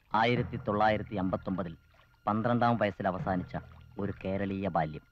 ആയിരത്തി തൊള്ളായിരത്തി അമ്പത്തൊമ്പതിൽ പന്ത്രണ്ടാം വയസ്സിൽ അവസാനിച്ച ഒരു കേരളീയ ബാല്യം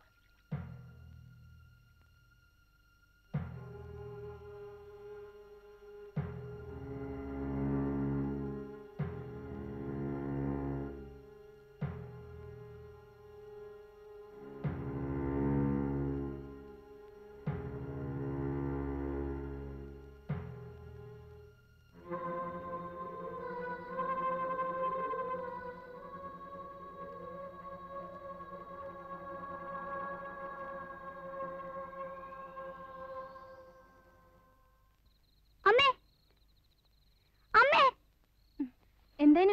അമ്മേ അമ്മേ എന്തേനു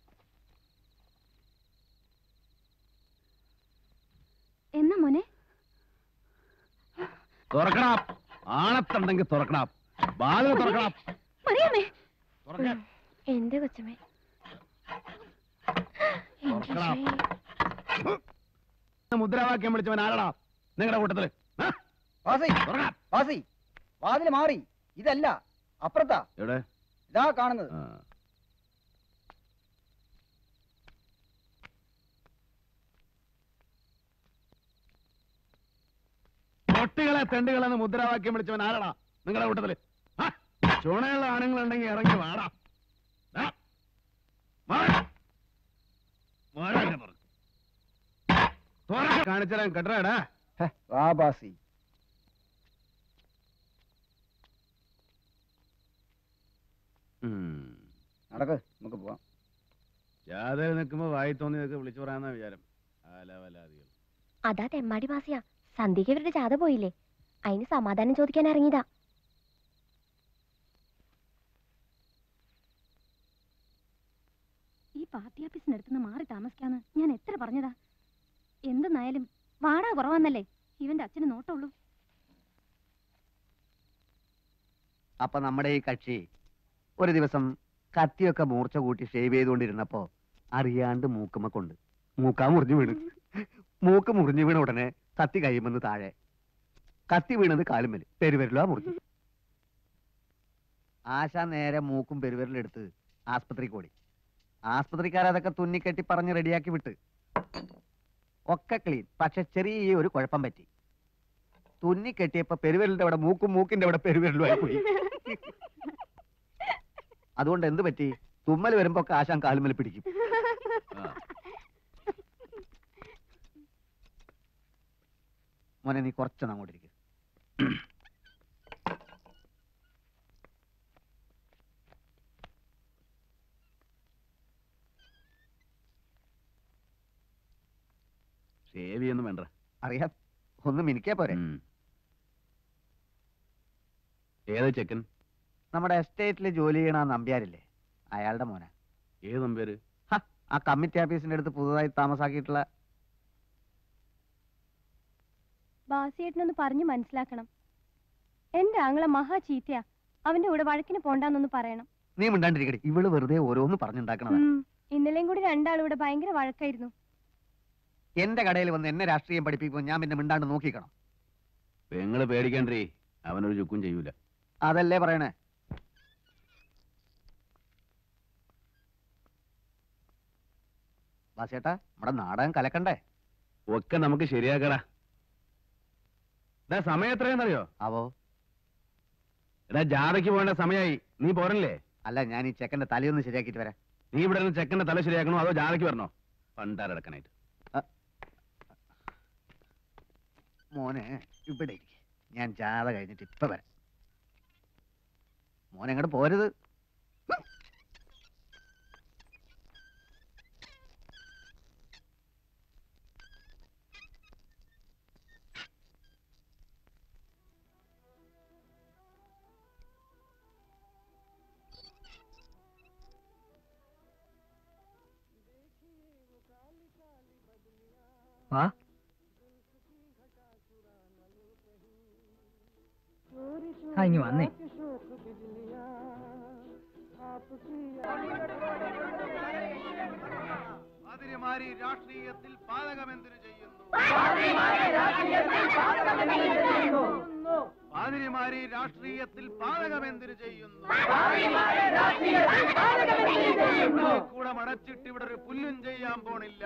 എന്നാ മോനെ തുറക്കണം ആണത്തുണ്ടെങ്കിൽ തുറക്കണം ബാധ തുറക്കണം മറിയാമേ തുറക്കാൻ എന്റെ കൊച്ചമ്മേ തുറക്കണം. മുദ്രാവാക്യം വിളിച്ചവൻ ആരടാ നിങ്ങളുടെ കൂട്ടത്തില് ആ? വാസി തുറക്കണം. വാസി വാതില് മാറി ഇതല്ല അപ്പുറത്താ എവിടെ ഇതാ കാണുന്നത് ആ. പൊട്ടികളെ തെണ്ടുകളെന്ന് മുദ്രാവാക്യം വിളിച്ചവൻ ആരടാ നിങ്ങളുടെ കൂട്ടത്തില് ആ? ചുണയുള്ള ആണുങ്ങളുണ്ടെങ്കിൽ ഇറങ്ങി വാടാ ദാ. വാടാ. വാടാ ഞാൻ പറഞ്ഞു. തുറക്ക് കാണിച്ചാലും കെട്ടറാടാ ഹെ, വാ ബാസി നടക്ക് നമുക്ക് പോവാം ജാഥയിൽ നിൽക്കുമ്പോ വായി തോന്നിയതൊക്കെ വിളിച്ചു പറയാന്നാ വിചാരം ആലാവലാദികൾ അതാ തെമ്മാടി മാസിയാ സന്ധ്യക്ക് ഇവരുടെ ജാഥ പോയില്ലേ അതിന് സമാധാനം ചോദിക്കാൻ ഇറങ്ങിയതാ ഈ പാർട്ടി ഓഫീസിനടുത്തുനിന്ന് മാറി താമസിക്കാന്ന് ഞാൻ എത്ര പറഞ്ഞതാ എന്തെന്നായാലും വാടക കുറവാന്നല്ലേ ഇവന്റെ അച്ഛന് നോട്ടമുള്ളൂ അപ്പൊ നമ്മുടെ ഈ കക്ഷി ഒരു ദിവസം കത്തിയൊക്കെ മൂർച്ച കൂട്ടി ഷേവ് ചെയ്തുകൊണ്ടിരുന്നപ്പോ അറിയാണ്ട് മൂക്കുമ്മ കൊണ്ട് മൂക്കാ മുറിഞ്ഞു വീണ് മൂക്ക് മുറിഞ്ഞു വീണ ഉടനെ കത്തി കഴിയുമെന്ന് താഴെ കത്തി വീണത് കാലുമ്മല് പെരുവരലാ മുറിഞ്ഞു ആശ നേരെ മൂക്കും പെരുവരലെടുത്ത് ആസ്പത്രിക്ക് ഓടി ആസ്പത്രിക്കാരതൊക്കെ തുന്നിക്കെട്ടി പറഞ്ഞ് റെഡിയാക്കി വിട്ട് ഒക്കെ ക്ലീൻ പക്ഷെ ചെറിയ ഒരു കുഴപ്പം പറ്റി തുന്നി കെട്ടിയപ്പോ പെരുവിരലിന്റെ അവിടെ മൂക്കും മൂക്കിന്റെ അവിടെ പെരുവിരലും ആയി പോയി അതുകൊണ്ട് എന്ത് പറ്റി തുമ്മൽ വരുമ്പോ ഒക്കെ ആശാൻ കാലുമ്മൽ പിടിക്കും മോനെ നീ കുറച്ചൊന്ന് അങ്ങോട്ടിരിക്കും ഷേവ് ചെയ്യൊന്നും വേണ്ട അറിയാം ഒന്ന് മിനിക്കാ പോരെ ഉം. ഏത് ചെക്കൻ നമ്മുടെ എസ്റ്റേറ്റിൽ ജോലി ചെയ്യണ ആ നമ്പ്യാരില്ലേ അയാളുടെ മോനെ ഏത് നമ്പേര് ആ കമ്മിറ്റി ഓഫീസിന്റെ അടുത്ത് പുതുതായി താമസാക്കിയിട്ടുള്ള ബാസിയേട്ടനൊന്ന് പറഞ്ഞു മനസ്സിലാക്കണം എന്റെ ആങ്ങളെ മഹാ ചീത്തയാ അവന്റെ കൂടെ വഴക്കിന് പോണ്ടാന്നൊന്ന് പറയണം നീ മിണ്ടാണ്ടിരിക്കടി ഇവള് വെറുതെ ഓരോന്ന് പറഞ്ഞുണ്ടാക്കണതാ ഉം. ഇന്നലെയും കൂടി രണ്ടാളും ഇവിടെ ഭയങ്കര വഴക്കായിരുന്നു എന്റെ കടയിൽ വന്ന് എന്നെ രാഷ്ട്രീയം പഠിപ്പിക്കുമ്പോൾ ഞാൻ പിന്നെ മിണ്ടാണ്ട് നോക്കിക്കണം പെങ്ങള് പേടിക്കണ്ടേ അവനൊരു ചുക്കും ചെയ്യൂല അതല്ലേ പറയണേ വാസേട്ടാ നമ്മുടെ നാടകം കലക്കണ്ടേ ഒക്കെ നമുക്ക് ശരിയാക്കടാ എടാ സമയം എത്രയെന്നറിയോ ആവോ എടാ ജാഥയ്ക്ക് പോകേണ്ട സമയമായി നീ പോരല്ലേ അല്ല ഞാൻ ഈ ചെക്കന്റെ തലയൊന്ന് ശരിയാക്കിയിട്ട് വരാം നീ ഇവിടെ നിന്ന് ചെക്കന്റെ തല ശരിയാക്കണോ അതോ ജാഥയ്ക്ക് വരണോ പണ്ടാരടക്കനായിട്ട് മോനെ ഇവിടെ ഇരിക്ക്. ഞാൻ ജാഥ കഴിഞ്ഞിട്ട് ഇപ്പൊ വരാം മോനെ അങ്ങോട്ട് പോരുത് വാ ആ ഇനി വന്നേ രാഷ്ട്രീയത്തിൽ പാതകമെന്തിനു ചെയ്യുന്നു പാതിരിമാരി രാഷ്ട്രീയത്തിൽ പാതകമെന്തിനു ചെയ്യുന്നു കൂടെ മടച്ചിട്ട് ഇവിടെ ഒരു പുല്ലും ചെയ്യാൻ പോണില്ല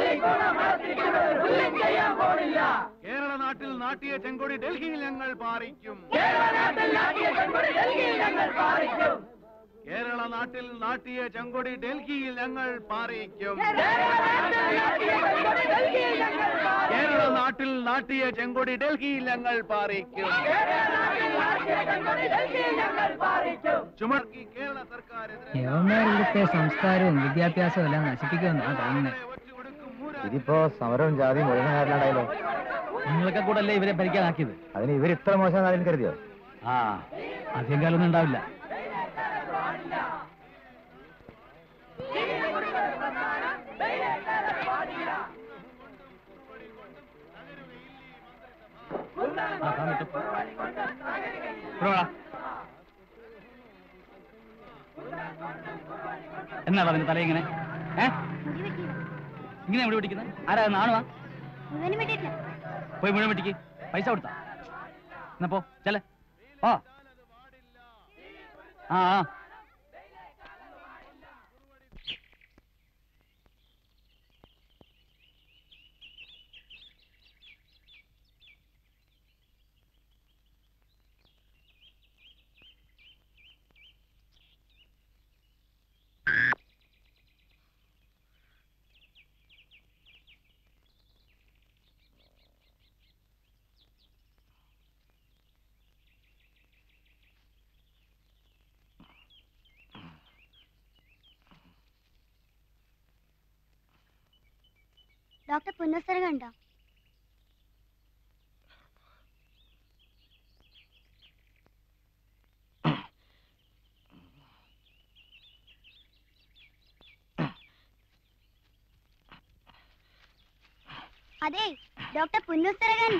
കേരള നാട്ടിൽ നാട്ടിയ ചെങ്കൊടി ഡൽഹിയിൽ ഞങ്ങൾ പാറിക്കും കേരള നാട്ടിൽ നാട്ടിയ ചെങ്കൊടി ഡൽഹിയിൽ ഞങ്ങൾ പാറിക്കും കേരള നാട്ടിൽ നാട്ടിയ ചെങ്കൊടി ഡൽഹിയിൽ ഞങ്ങൾ പാറിക്കും ചുമർക്കി കേരള സർക്കാർ യവന്മാരുടെ സംസ്കാരവും വിദ്യാഭ്യാസവും എല്ലാം നശിപ്പിക്കുമെന്നാണ് തോന്നുന്നത് ഇതിപ്പോ സമരവും ജാതിയും ഒഴുകുന്നാരണല്ലോ നിങ്ങളൊക്കെ കൂടെ അല്ലേ ഇവരെ ഭരിക്കാനാക്കിയത് അതിന് ഇവർ ഇത്ര മോശം നാളിൽ കരുതിയോ ആ അധികം കാലമൊന്നും ഉണ്ടാവില്ല ആ, താൻ വിട്ടോ. ഇവിടെ വാ. എന്നാടാ നിന്റെ തല ഇങ്ങനെ ഏ ഇങ്ങനെ എവിടെ പിടിക്കുന്നത് ആരാ നാണുവാ പോയി മുഴുവൻ വെട്ടിക്ക് പൈസ കൊടുത്താ എന്നാ പോ ചെല ഓ ആ ആ ഡോക്ടർ പുന്നസ്തര കണ്ടോ അതെ ഡോക്ടർ പുന്നസ്തരകൻ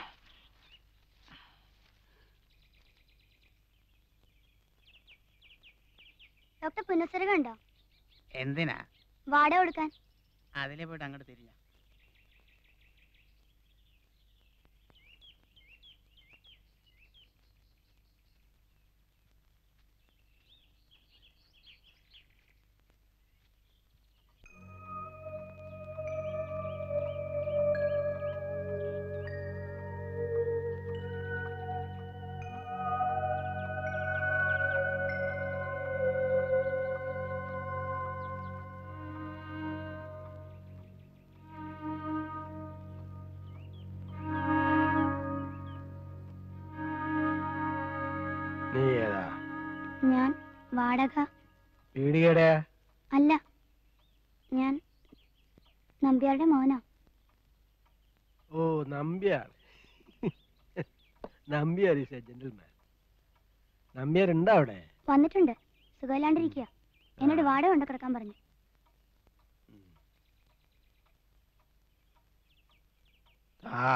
ഡോക്ടർ പുന്നസ്തരകൻ ഉണ്ടോ എന്തിനാ വാടക കൊടുക്കാൻ അതിലെ പോയിട്ട് അങ്ങോട്ട് തിരിഞ്ഞ നീ ഏതാ ഞാൻ വാടക പീടികയുടെ അല്ല ഞാൻ നമ്പ്യാരുടെ മോനാ ഓ Nambiar Nambiar is a gentleman Nambiar ഉണ്ടോ അവിടെ വന്നിട്ടുണ്ട് സുഖമില്ലാണ്ടിരിക്കുക എന്നോട് വാടക കൊണ്ട് കിടക്കാൻ പറഞ്ഞു ആ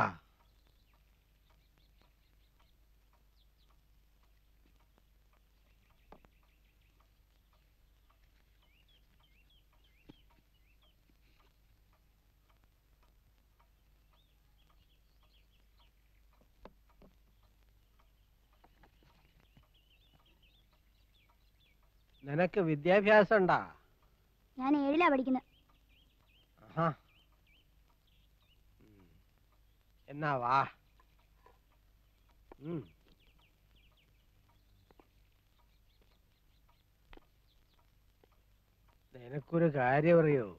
നിനക്ക് വിദ്യാഭ്യാസം ഉണ്ടാ ഞാൻ ഏഴിലാ പഠിക്കുന്നത് ആഹാ. ഉം. എന്നാ വാ ഉം. നിനക്കൊരു കാര്യം അറിയോ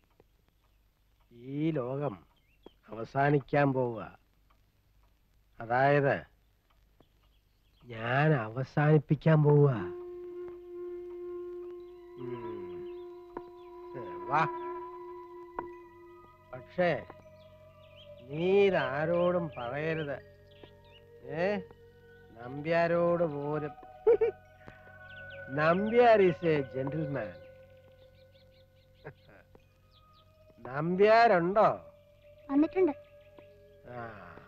ഈ ലോകം അവസാനിക്കാൻ പോവുക അതായത് ഞാൻ അവസാനിപ്പിക്കാൻ പോവുക ഉം. ഏ, വാ പക്ഷേ നീ ഇതാരോടും പറയരുത് ഏ നമ്പ്യാരോട് പോലും നമ്പ്യാർ ഈസ് എ ജെന്റിൽമാൻ നമ്പ്യാരുണ്ടോ വന്നിട്ടുണ്ട് ആ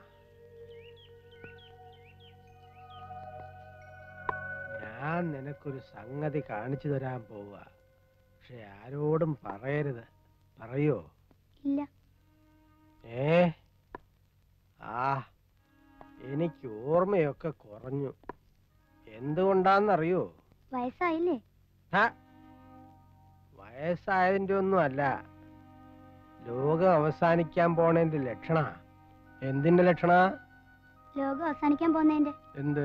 ഞാൻ നിനക്കൊരു സംഗതി കാണിച്ചു തരാൻ പോവുക പക്ഷെ ആരോടും പറയരുത് പറയോ ഇല്ല ഏ ആ എനിക്ക് ഓർമ്മയൊക്കെ കുറഞ്ഞു എന്തുകൊണ്ടാന്നറിയോ വയസ്സായില്ലേ ഹ, വയസ്സ് വയസ്സായതിന്റെ ഒന്നും അല്ല ലോകം അവസാനിക്കാൻ പോണതിന്റെ ലക്ഷണ എന്തിന്റെ ലക്ഷണ ലോകം അവസാനിക്കാൻ പോകുന്നതിന്റെ എന്ത്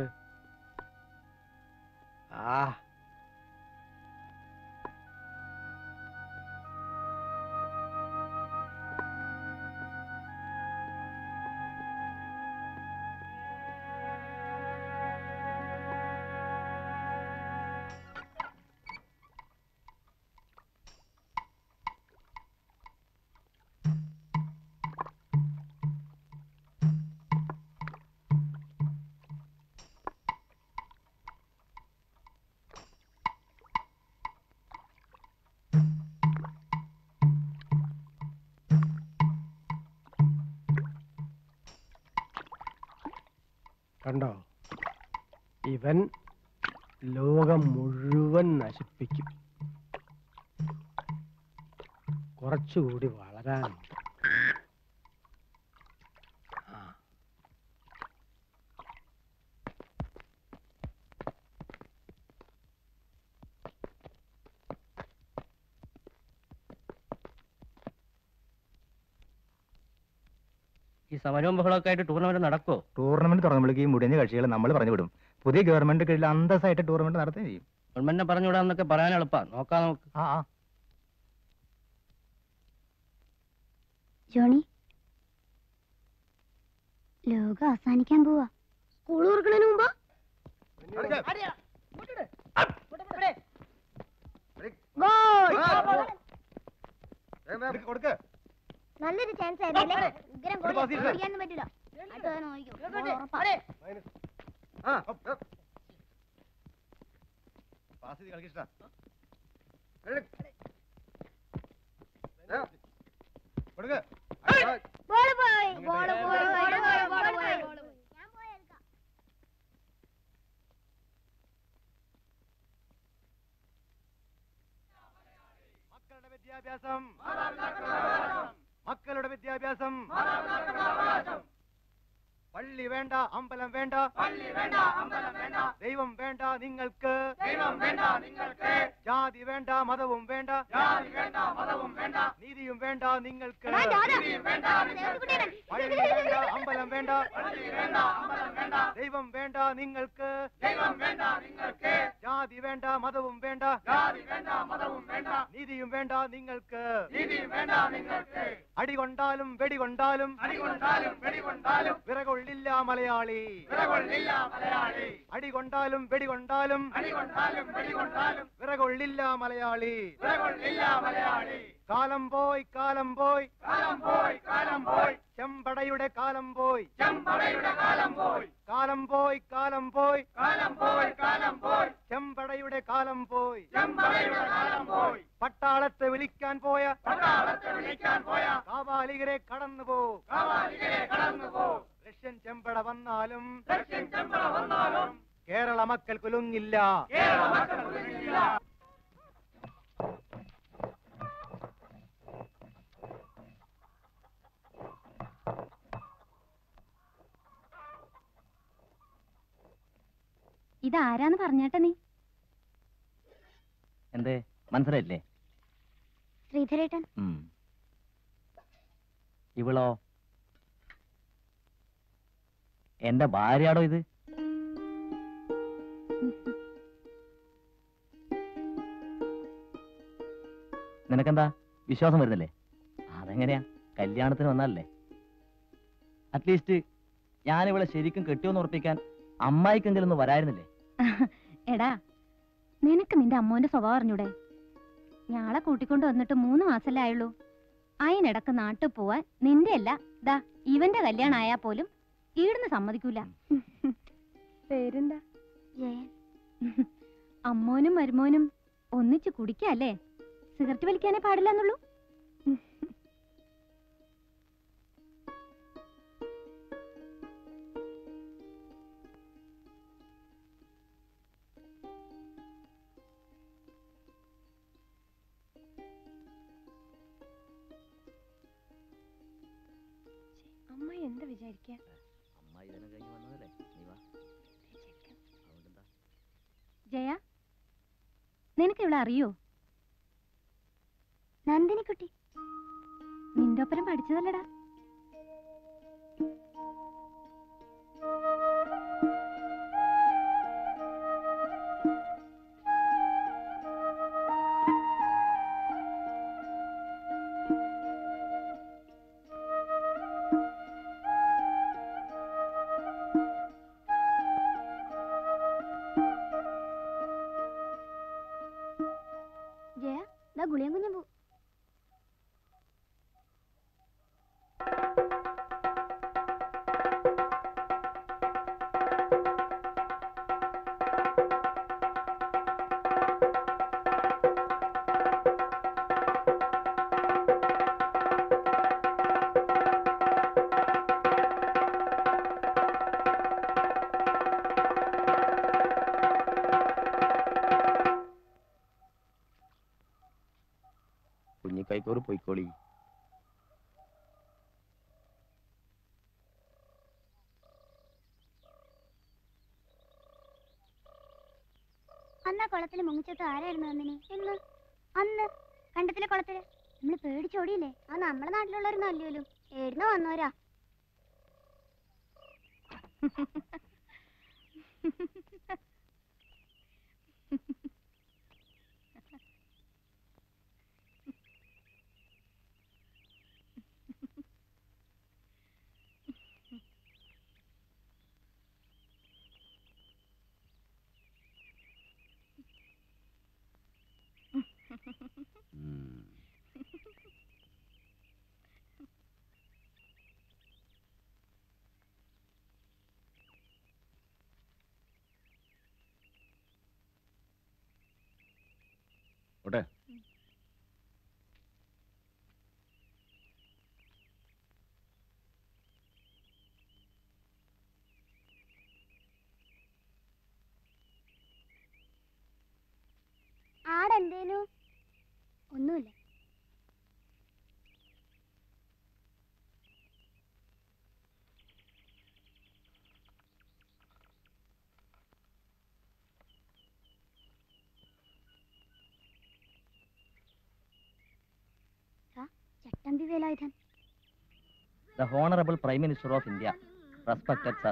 ആ കണ്ടോ ഇവൻ ലോകം മുഴുവൻ നശിപ്പിക്കും കുറച്ചുകൂടി വളരാനുണ്ട് ആ. ഈ സമരവും ബഹളമൊക്കെ ആയിട്ട് ടൂർണമെന്റ് നടക്കുമോ ടൂർണമെന്റ് തുടങ്ങുമ്പോഴേക്ക് ഈ മുടിഞ്ഞ കക്ഷികളെ നമ്മൾ പറഞ്ഞു വിടും പുതിയ ഗവൺമെന്റ് കീഴിൽ അന്തസ്സായിട്ട് ടൂർണമെന്റ് നടത്തുകയും ചെയ്യും ഗവൺമെന്റിനെ പറഞ്ഞുവിടാന്നൊക്കെ പറയാൻ എളുപ്പാ നോക്കാം നമുക്ക് ആ ആ ജോണി ലോകം അവസാനിക്കാൻ പോവാ സ്കൂൾ തുറക്കണതിന് മുമ്പ് കൊടുക്ക് നല്ലൊരു ചാൻസ് ആയിരുന്നല്ലേ ഉഗ്രം ഗോളി ഓടിക്കാനൊന്നും പറ്റില്ല അടുത്ത തവണ നോക്കിക്കോ. ഉറപ്പാ. പാസ് ചെയ്ത് കളിക്കട്ടാ കൊടുക്ക് ബോള് പോയി ബോള് പോയി ബോള് പോയി ബോള് പോയി ഞാൻ പോയി എടുക്കാം മക്കളുടെ വിദ്യാഭ്യാസം മക്കളുടെ വിദ്യാഭ്യാസം പള്ളി വേണ്ട അമ്പലം വേണ്ട പള്ളി വേണ്ട അമ്പലം വേണ്ട ദൈവം വേണ്ട നിങ്ങൾക്ക് ദൈവം വേണ്ട നിങ്ങൾക്ക് ജാതി വേണ്ട മതവും വേണ്ട ജാതി വേണ്ട മതവും വേണ്ട നീതിയും വേണ്ട നിങ്ങൾക്ക് നീതിയും വേണ്ട നിങ്ങൾക്ക് പള്ളി വേണ്ട അമ്പലം വേണ്ട പള്ളി വേണ്ട അമ്പലം വേണ്ട ദൈവം വേണ്ട നിങ്ങൾക്ക് ദൈവം വേണ്ട നിങ്ങൾക്ക് ജാതി വേണ്ട മതവും വേണ്ട ജാതി വേണ്ട മതവും വേണ്ട നീതിയും വേണ്ട നിങ്ങൾക്ക് നീതിയും വേണ്ട നിങ്ങൾക്ക് അടികൊണ്ടാലും വെടികൊണ്ടാലും അടികൊണ്ടാലും വെടികൊണ്ടാലും വിറകൊള്ളില്ല മലയാളി വിറകൊള്ളില്ല മലയാളി അടികൊണ്ടാലും വെടികൊണ്ടാലും അടികൊണ്ടാലും വെടികൊണ്ടാലും വിറകൊള്ളില്ല മലയാളി വിറകൊള്ളില്ല മലയാളി കാലം പോയി കാലം പോയി കാലം പോയി കാലം പോയി ചെമ്പടയുടെ കാലം പോയി ചെമ്പടയുടെ കാലം പോയി കാലം പോയി കാലം പോയി കാലം പോയി കാലം പോയി ചെമ്പടയുടെ കാലം പോയി ചെമ്പടയുടെ കാലം പോയി പട്ടാളത്തെ വിളിക്കാൻ പോയ പട്ടാളത്തെ വിളിക്കാൻ പോയ കാവാലികരെ കടന്നു പോ കാവാലികരെ കടന്നു പോ റഷ്യൻ ചെമ്പട വന്നാലും റഷ്യൻ ചെമ്പട വന്നാലും കേരള മക്കൾ കുലുങ്ങില്ല കേരള മക്കൾ കുലുങ്ങില്ല ഇതാരാന്ന് പറഞ്ഞേട്ടാ നീ എന്തേ മനസ്സിലായില്ലേ ശ്രീധരേട്ടൻ ഉം. ഇവളോ എന്റെ ഭാര്യയാടോ ഇത് നിനക്കെന്താ വിശ്വാസം വരുന്നില്ലേ അതെങ്ങനെയാ കല്യാണത്തിന് വന്നാലല്ലേ അറ്റ്ലീസ്റ്റ് ഞാൻ ഇവളെ ശരിക്കും കെട്ടിയോന്ന് ഉറപ്പിക്കാൻ അമ്മായിക്കെങ്കിലും ഒന്ന് വരായിരുന്നില്ലേ എടാ നിനക്ക് നിന്റെ അമ്മോന്റെ സ്വഭാവം അറിഞ്ഞൂടെ ഞാളെ കൂട്ടിക്കൊണ്ട് വന്നിട്ട് മൂന്ന് മാസല്ലേ ആയുള്ളൂ അതിനിടക്ക് നാട്ടിൽ പോവാൻ നിന്റെ അല്ല ദാ ഇവന്റെ കല്യാണം ആയാ പോലും ഈടുന്ന് സമ്മതിക്കൂല പേരെന്താ ജയൻ അമ്മോനും മരുമോനും ഒന്നിച്ച് കുടിക്കല്ലേ സിഗരറ്റ് വലിക്കാനേ പാടില്ലെന്നുള്ളൂ അമ്മ എന്താ വിചാരിക്ക അമ്മായി ഇതിനെ കഴിഞ്ഞ് വന്നതല്ലേ നീ വാ അതുകൊണ്ടെന്താ ജയ നിനക്ക് ഇവിടെ അറിയോ നന്ദിനിക്കുട്ടി നിന്റെ ഒപ്പരം പഠിച്ചതല്ലടാ ജയ ദാ ഗുളിയും കുഞ്ഞും പോ കുഞ്ഞിക്കൈക്കോറ് പൊയ്ക്കോളി അന്ന് ആ കുളത്തിൽ മുങ്ങിച്ചിട്ട് ആരായിരുന്നു നന്ദിനി എന്ന് അന്ന് കണ്ടത്തിലെ കുളത്തില് നമ്മള് പേടിച്ചോടിയില്ലേ ആ നമ്മുടെ നാട്ടിലുള്ളവരൊന്നും അല്ലല്ലോ എവിടുന്ന് വന്നോരാ പോട്ടെ ആടെന്തേനു ഒന്നുമില്ല ദാ, Chattambi Velayudhan The Honorable Prime Minister of India, respected sir.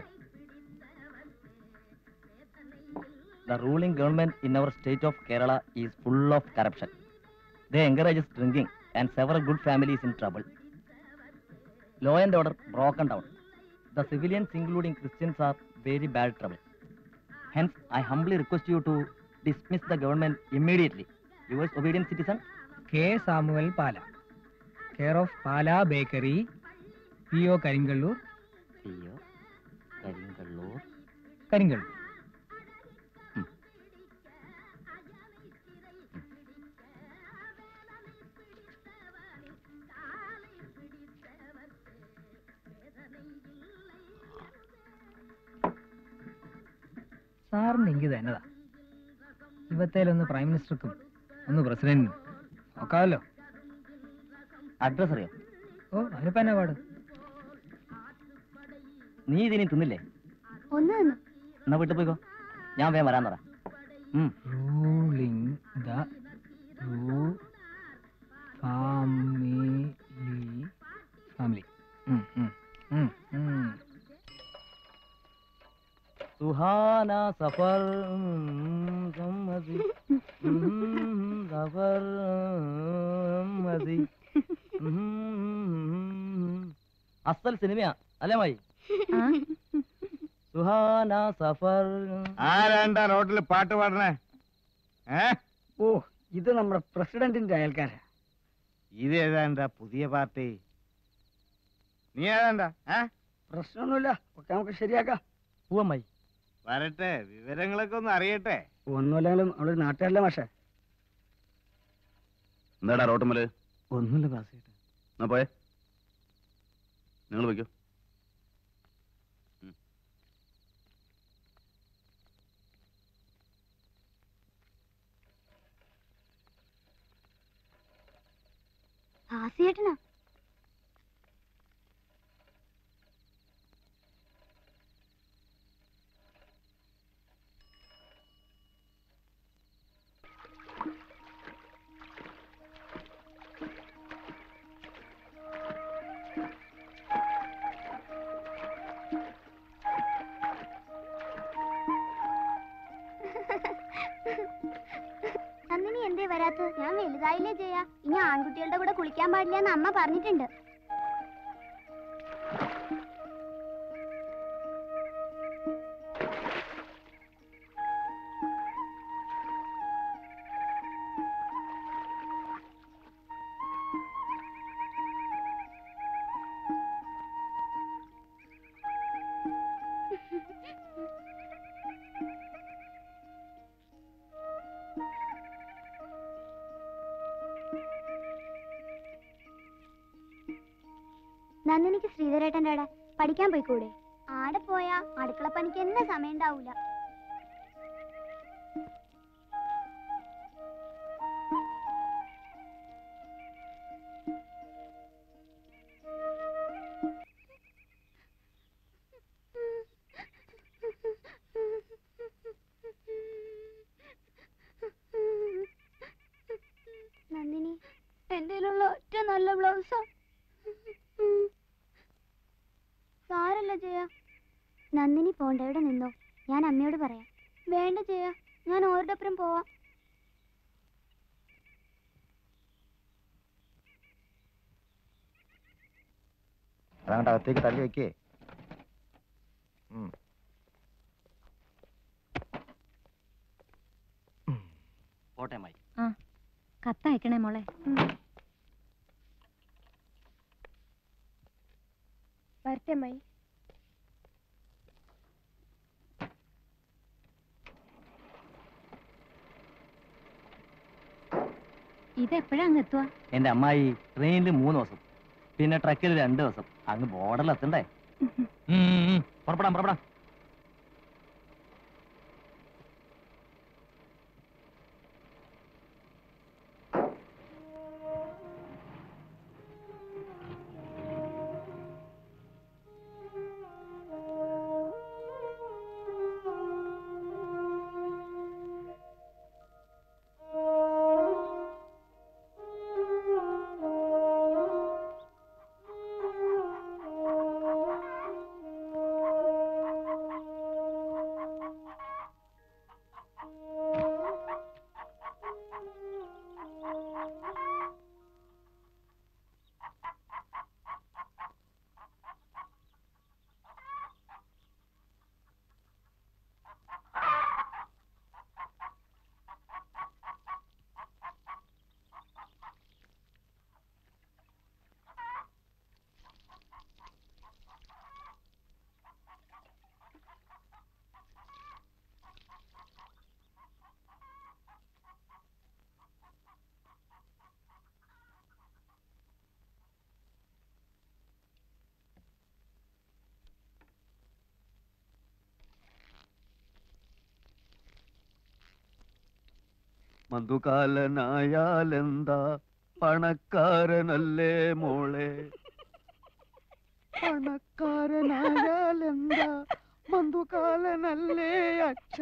The ruling government in our state of Kerala is full of corruption. They encourage drinking and several good families in trouble. Law and order broken down. The civilians, including Christians, are very bad trouble. Hence, I humbly request you to dismiss the government immediately. Yours obedient citizen, K Samuel Pala care of Pala bakery P O Karingallur P.O. Karingallur. Karingallur സാറിന് ഇങ്കിത് എന്നതാ ഇവത്തേലൊന്ന് prime മിനിസ്റ്റർക്കും ഒന്ന് പ്രസിഡന്റിനും നോക്കാമല്ലോ address അറിയോ ഓ അതിനിപ്പോ എന്നാ പാട് നീ ഇതിനി തിന്നില്ലേ ഒന്ന് തന്നു എന്നാ വീട്ടിൽ പോയിക്കോ ഞാൻ വേഗം വരാൻ പറ ഉം. റൂളിംഗ് ദ റൂ ഫാമിലി ഫാമിലി സുഹാന സഫർ ഉം, സമ്മതി ഉം, സഫർ മതി ഉം. അസൽ സിനിമയാ അല്ലേ മായി സുഹാന സഫർ ആരാണ്ടാ റോഡിൽ പാട്ട് പാടണേ ഏ ഓ ഇത് നമ്മുടെ പ്രസിഡന്റിന്റെ അയൽക്കാരാ ഇത് ഏതാണ്ടാ പുതിയ പാർട്ടി നീ ഏതാണ്ടാ ഏ പ്രശ്നമൊന്നുമില്ല ഒക്കെ നമുക്ക് ശരിയാക്കാം പൂവമ്മായി വരട്ടെ വിവരങ്ങളൊക്കെ ഒന്ന് അറിയട്ടെ ഒന്നുമില്ലെങ്കിലും അവളൊരു നാട്ടുകാരല്ല മാഷേ എന്താടാ റോട്ടുമല് ഒന്നുമില്ല ബാസിയേട്ടാ എന്നാ പോയെ നിങ്ങൾ വയ്ക്കോ ഭാസിയേട്ടനാ ഞാൻ വലുതായില്ലേ ജയ ഇനി ആൺകുട്ടികളുടെ കൂടെ കുളിക്കാൻ പാടില്ല എന്ന് അമ്മ പറഞ്ഞിട്ടുണ്ട് നന്ദിനിക്ക് ശ്രീധരേട്ടൻ്റെ അവിടെ പഠിക്കാൻ പോയിക്കൂടെ ആടെ പോയാ അടുക്കള പണിക്ക് എന്നെ സമയം ഉണ്ടാവൂല നന്ദിനി എൻ്റെ ഒറ്റ നല്ല ബ്ലൗസാ സാരല്ല ജയ നന്ദിനി പോണ്ട ഇവിടെ നിന്നോ ഞാൻ അമ്മയോട് പറയാം വേണ്ട ജയ ഞാൻ ഓരോടൊപ്പം പോവാം അതങ്ങോട്ട് അകത്തേക്ക് തള്ളി വെക്കേ പോട്ടെ മായി ആ കത്തയക്കണേ മോളെ വരട്ടെ അമ്മായി ഇത് എപ്പോഴാ അങ്ങ് എത്തുക എന്റെ അമ്മായി ട്രെയിനിൽ മൂന്ന് ദിവസം പിന്നെ ട്രക്കിൽ രണ്ട് ദിവസം അങ്ങ് ബോർഡറിൽ എത്തണ്ടേ ഉം, ഉം, ഉം. പുറപ്പെടാം പുറപ്പെടാം മധുകാലനായാലെന്താ പണക്കാരനല്ലേ മോളെ പണക്കാരനായാലെന്താ മധുകാലനല്ലേ അച്ഛ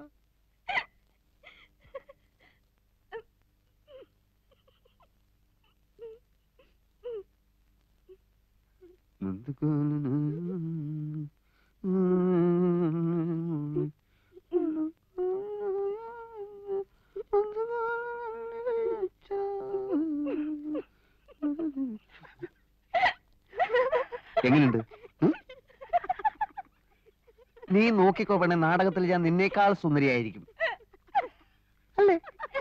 എങ്ങനെയുണ്ട് ഉം? നീ നോക്കിക്കോ പെണ്ണെ നാടകത്തിൽ ഞാൻ നിന്നേക്കാൾ സുന്ദരിയായിരിക്കും അല്ലേ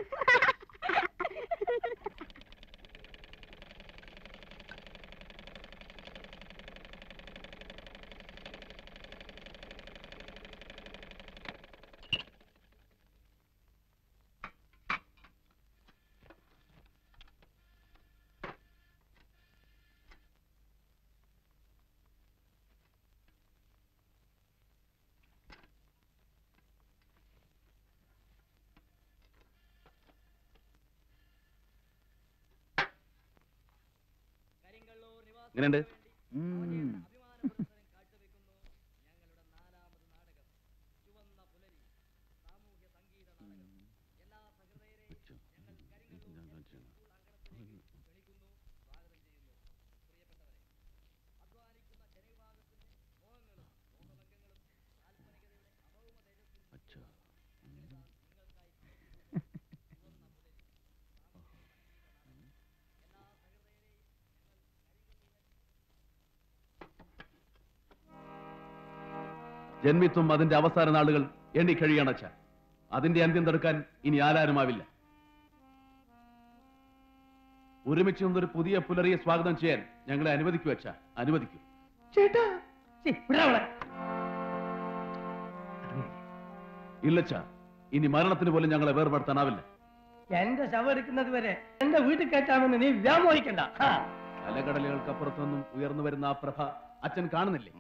എങ്ങനെയുണ്ട് ജന്മിത്വം അതിന്റെ അവസാന നാളുകൾ എണ്ണി കഴിയണച്ച അതിന്റെ അന്ത്യം തടുക്കാൻ ഇനി ആരാരുമാവില്ല ഒരുമിച്ച് നിന്നൊരു പുതിയ പുലരിയെ സ്വാഗതം ചെയ്യാൻ ഞങ്ങളെ അനുവദിക്കൂ അച്ഛ അനുവദിക്കൂ ഇല്ലച്ച ഇനി മരണത്തിന് പോലും ഞങ്ങളെ വേർപെടുത്താനാവില്ല എന്റെ ശവം എടുക്കുന്നത് വരെ എന്റെ വീട്ടിൽ കയറ്റാമെന്ന് നീ വ്യാമോഹിക്കണ്ട ഹാ. അലകടലുകൾക്കപ്പുറത്തു നിന്നും ഉയർന്നു വരുന്ന ആ പ്രഭ അച്ഛൻ കാണുന്നില്ലേ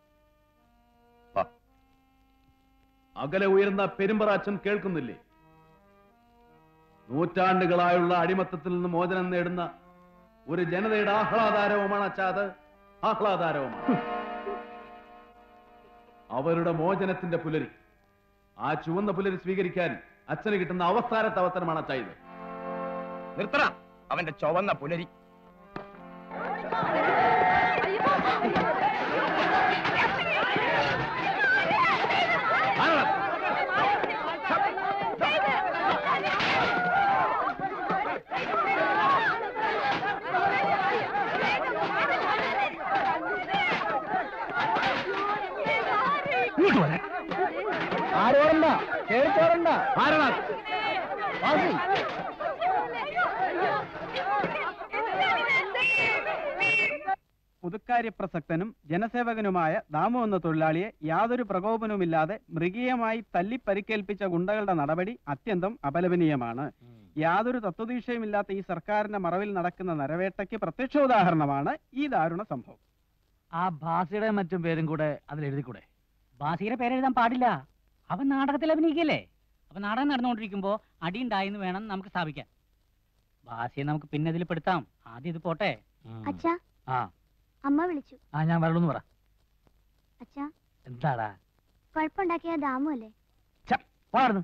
അകലെ ഉയർന്ന പെരുമ്പറ അച്ഛൻ കേൾക്കുന്നില്ലേ നൂറ്റാണ്ടുകളായുള്ള അടിമത്തത്തിൽ നിന്ന് മോചനം നേടുന്ന ഒരു ജനതയുടെ ആഹ്ലാദാരവുമാണ് അച്ഛാ അത് ആഹ്ലാദാരവുമാണ് അവരുടെ മോചനത്തിന്റെ പുലരി ആ ചുവന്ന പുലരി സ്വീകരിക്കാൻ അച്ഛന് കിട്ടുന്ന അവസാനത്തെ അവസരമാണ് അച്ഛാ ഇത് നിർത്തണ അവന്റെ ചുവന്ന പുലരി ആരോടണ്ട കേൾക്കാറുണ്ട ആരാണ് വാസി പുതുക്കാര്യ പ്രസക്തനും ജനസേവകനുമായ ദാമു എന്ന തൊഴിലാളിയെ യാതൊരു പ്രകോപനവുമില്ലാതെ മൃഗീയമായി തല്ലി പരിക്കേൽപ്പിച്ച ഗുണ്ടകളുടെ നടപടി അത്യന്തം അപലപനീയമാണ് യാതൊരു തത്വദീക്ഷയുമില്ലാത്ത ഈ സർക്കാരിന്റെ മറവിൽ നടക്കുന്ന നരവേട്ടയ്ക്ക് പ്രത്യക്ഷ ഉദാഹരണമാണ് ഈ ദാരുണ സംഭവം ആ ഭാസിയുടെ മറ്റും പേരും കൂടെ അതിൽ എഴുതിക്കൂടെ ഭാസിയുടെ പേരെഴുതാൻ പാടില്ല അവൻ നാടകത്തിൽ അഭിനയിക്കല്ലേ അപ്പൊ നാടകം നടന്നുകൊണ്ടിരിക്കുമ്പോ അടിയുണ്ടായിന്ന് വേണം നമുക്ക് സ്ഥാപിക്കാൻ ഭാസിയെ നമുക്ക് പിന്നെ ഇതിൽ പെടുത്താം ആദ്യം ഇത് പോട്ടെ ഉം. അച്ഛാ ആ അമ്മ വിളിച്ചു ആ ഞാൻ വരണമെന്ന് പറ അച്ഛാ എന്താടാ കുഴപ്പമുണ്ടാക്കിയ ദാമു അല്ലേ വളർന്നു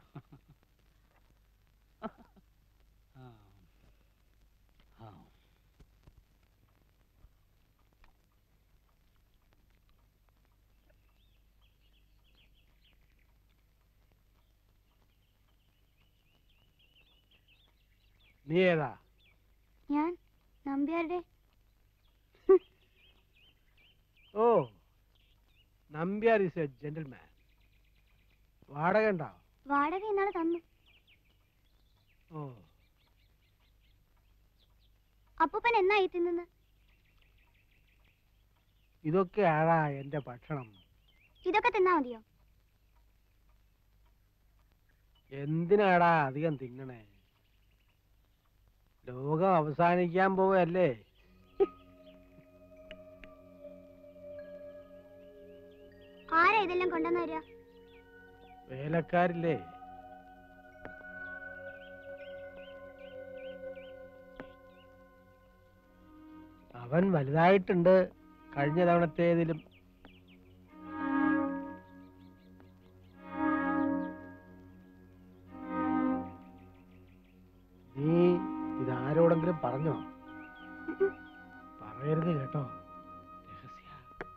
നീ ഏതാ ഞാൻ നമ്പ്യാരുടെ ഓ നമ്പ്യാർ ഇസ് എ ജെന്റിൽമാൻ വാടക ഉണ്ടോ വാടക ഇന്നാളെ തന്നു ഓ അപ്പൂപ്പൻ എന്നായി തിന്നുന്നത് ഇതൊക്കെ ആടാ എന്റെ ഭക്ഷണം ഇതൊക്കെ തിന്നാ മതിയോ എന്തിനാടാ അധികം തിന്നണേ ലോകം അവസാനിക്കാൻ പോവല്ലേ ആരാ ഇതെല്ലാം കൊണ്ടുവന്നു തരിക വേലക്കാരില്ലേ അവൻ വലുതായിട്ടുണ്ട് കഴിഞ്ഞ തവണത്തേതിലും നീ ഇതാരോടെങ്കിലും പറഞ്ഞോ പറയരുത് കേട്ടോ രഹസ്യ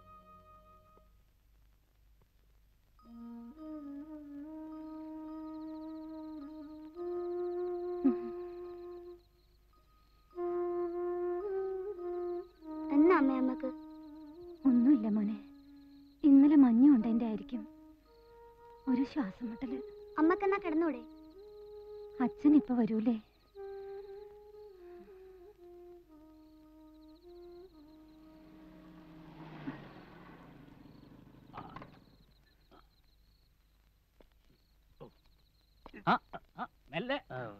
എന്നാ അമ്മ അമ്മക്ക് ഒന്നുമില്ല മോനെ ഇന്നലെ മഞ്ഞുണ്ട് എന്റെ ആയിരിക്കും ഒരു ശ്വാസം മുട്ടല് അമ്മക്കെന്നാ കിടന്നൂടെ അച്ഛൻ ഇപ്പൊ വരൂലേ ആ, ആ, മെല്ലെ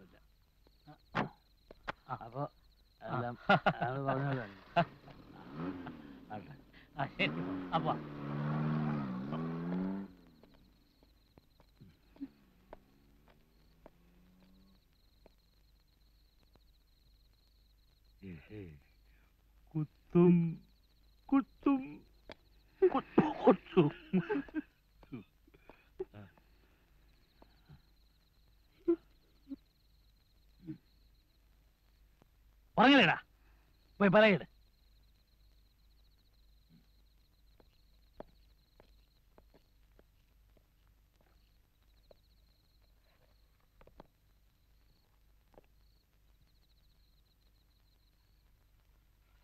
അപ്പൊ എല്ലാം അയാള് പറഞ്ഞ പോലെ തന്നെ. ആട്ടെ. ആ, ശരി അപ്പൊ കുത്തും കുത്തും കുത്തും പറഞ്ഞല്ലേടാ പോയി പറയട്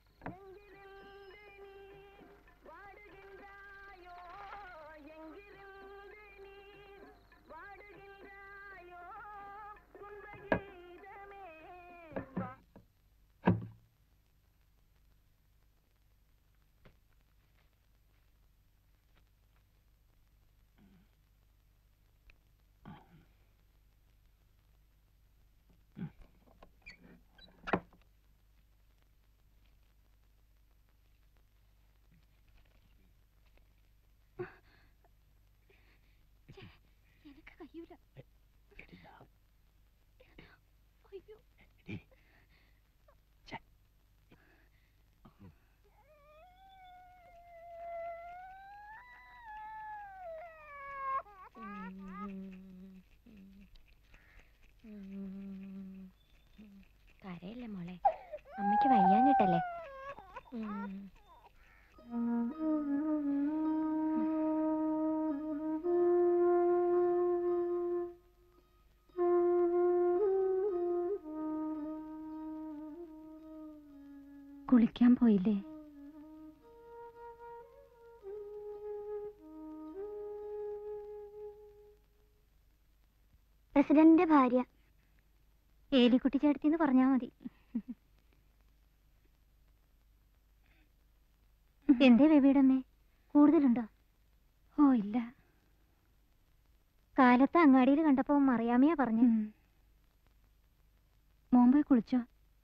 எங்கிருந்தாயோ எங்கிருந்தாயோ കഴിയൂല അയ്യോ കരയല്ലേ മോളെ അമ്മയ്ക്ക് വയ്യാഞ്ഞിട്ടല്ലേ കുളിക്കാൻ പോയില്ലേ പ്രസിഡന്റിന്റെ ഭാര്യ ഏലിക്കുട്ടി ചേട്ടത്തിന്ന് പറഞ്ഞാ മതി എന്തേ ബേബിയുടെ അമ്മേ കൂടുതലുണ്ടോ ഓ ഇല്ല കാലത്ത് അങ്ങാടിയിൽ കണ്ടപ്പോ മറിയാമ്മയാ പറഞ്ഞു മോൻ പോയി കുളിച്ചോ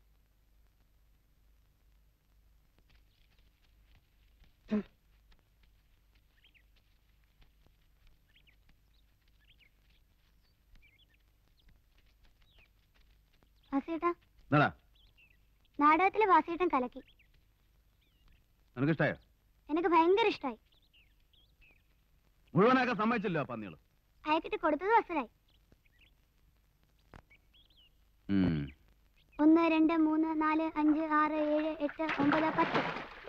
വാസിയേട്ടാ എന്താടാ നാടകത്തിലെ വാസിയേട്ടൻ കലക്കി നിനക്കിഷ്ടായോ എനിക്ക് ഭയങ്കര ഇഷ്ടായി മുഴുവനാക്കാൻ സമ്മതിച്ചല്ലോ ആ പന്നികള് അയക്കിട്ട് കൊടുത്തത് അസലായി ഉം. ഒന്ന് രണ്ട് മൂന്ന് നാല് അഞ്ച് ആറ് ഏഴ് എട്ട് ഒമ്പത് പത്ത്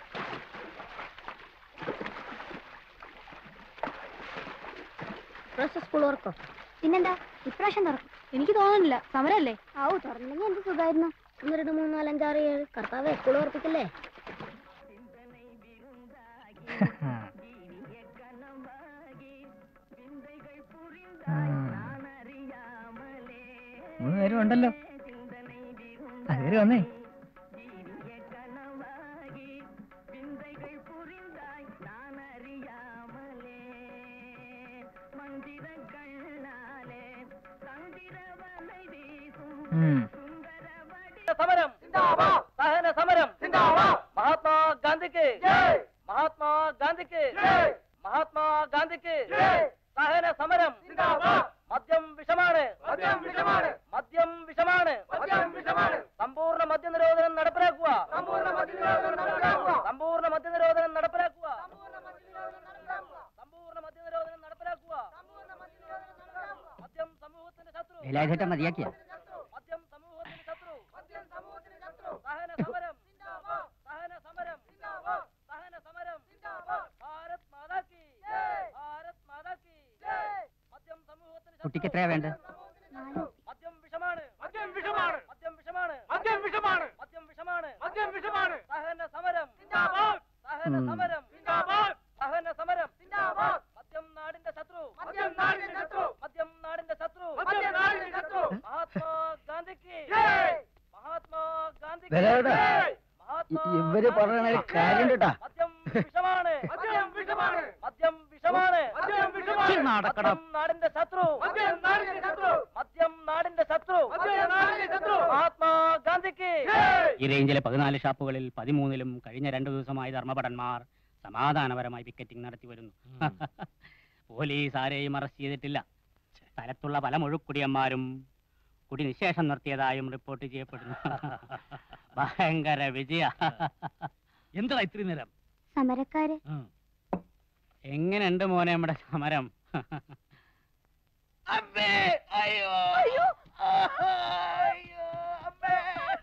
സ്കൂൾ തുറക്കോ പിന്നെന്താ ഇപ്രാവശ്യം തുറക്കും എനിക്ക് തോന്നുന്നില്ല സമരല്ലേ ആവു തുറന്നില്ലെങ്കിൽ എന്ത് സുഖമായിരുന്നു ഒന്ന് രണ്ട് മൂന്ന് നാല് അഞ്ച് ആറ് ഏഴ് കർത്താവ് സ്കൂൾ ഉറപ്പിക്കല്ലേ മൂന്ന് പേരും ഉണ്ടല്ലോ ആ കയറി വന്നേ ഉം. സമരം സഹന സമരം മഹാത്മാ ഗാന്ധിക്ക് മഹാത്മാ ഗാന്ധിക്ക് മഹാത്മാ ഗാന്ധിക്ക് സഹന സമരം മദ്യം വിഷമാണ് മദ്യം വിഷമാണ് സമ്പൂർണ്ണ മദ്യ നിരോധനം നടപ്പിലാക്കുക സമ്പൂർണ്ണ മദ്യ നിരോധനം നടപ്പിലാക്കുക സമ്പൂർണ്ണ മദ്യ നിരോധനം നടപ്പിലാക്കുക മദ്യം സമൂഹത്തിന്റെ ശത്രു വേലായുധേട്ടൻ മതിയാക്കിയ മദ്യം സമൂഹത്തിന്റെ ശത്രു സഹന സമരം സഹന സമരം സഹന സമരം ഭാരത് മാതാ കി ഭാരത് മാതാ കി മദ്യം സമൂഹത്തിന് കുട്ടിക്ക് എത്രയാ വേണ്ടത് മദ്യം വിഷമാണ് മദ്യം വിഷമാണ് മദ്യം വിഷമാണ് മദ്യം വിഷമാണ് മദ്യം വിഷമാണ് മദ്യം വിഷമാണ് സഹന സമരം സിന്ദാബാദ് സഹന ഉം. സമരം സിന്ദാബാദ് സഹന സമരം സിന്ദാബാദ് മദ്യം നാടിന്റെ ശത്രു മദ്യം നാടിന്റെ ശത്രു മദ്യം നാടിന്റെ ശത്രു മദ്യം നാടിന്റെ ശത്രു മഹാത്മാ ഗാന്ധിക്ക് ജയ് മഹാത്മാ ഗാന്ധിക്ക് വേലായുധ, ജയ്. മഹാത്മാ ഇവര് പറയണ കാര്യം കേട്ടാ മദ്യം വിഷമാണ് മദ്യം വിഷമാണ് മദ്യം വിഷമാണ് മദ്യം വിഷമാണ് മദ്യം നാടിന്റെ ശത്രു മദ്യം നാടിന്റെ ശത്രു മദ്യം നാടിന്റെ ശത്രു മദ്യം നാടിന്റെ ശത്രു മഹാത്മാ ഗാന്ധിക്ക് ജയ് ഈ റേഞ്ചിലെ പതിനാല് ഷാപ്പുകളിൽ പതിമൂന്നിലും കഴിഞ്ഞ രണ്ടു ദിവസമായി ധർമ്മഭടന്മാർ സമാധാനപരമായി പിക്കറ്റിംഗ് നടത്തി വരുന്നു പോലീസ് ആരെയും അറസ്റ്റ് ചെയ്തിട്ടില്ല സ്ഥലത്തുള്ള പല മുഴുക്കുടിയന്മാരും കുടി നിശേഷം നിർത്തിയതായും റിപ്പോർട്ട് ചെയ്യപ്പെടുന്നു ഭയങ്കര വിജയ എന്താ ഇത്രയും നേരം സമരക്കാര് എങ്ങനെയുണ്ട് മോനെ നമ്മുടെ സമരം അമ്മേ അയ്യോ അയ്യോ അയ്യോ അമ്മേ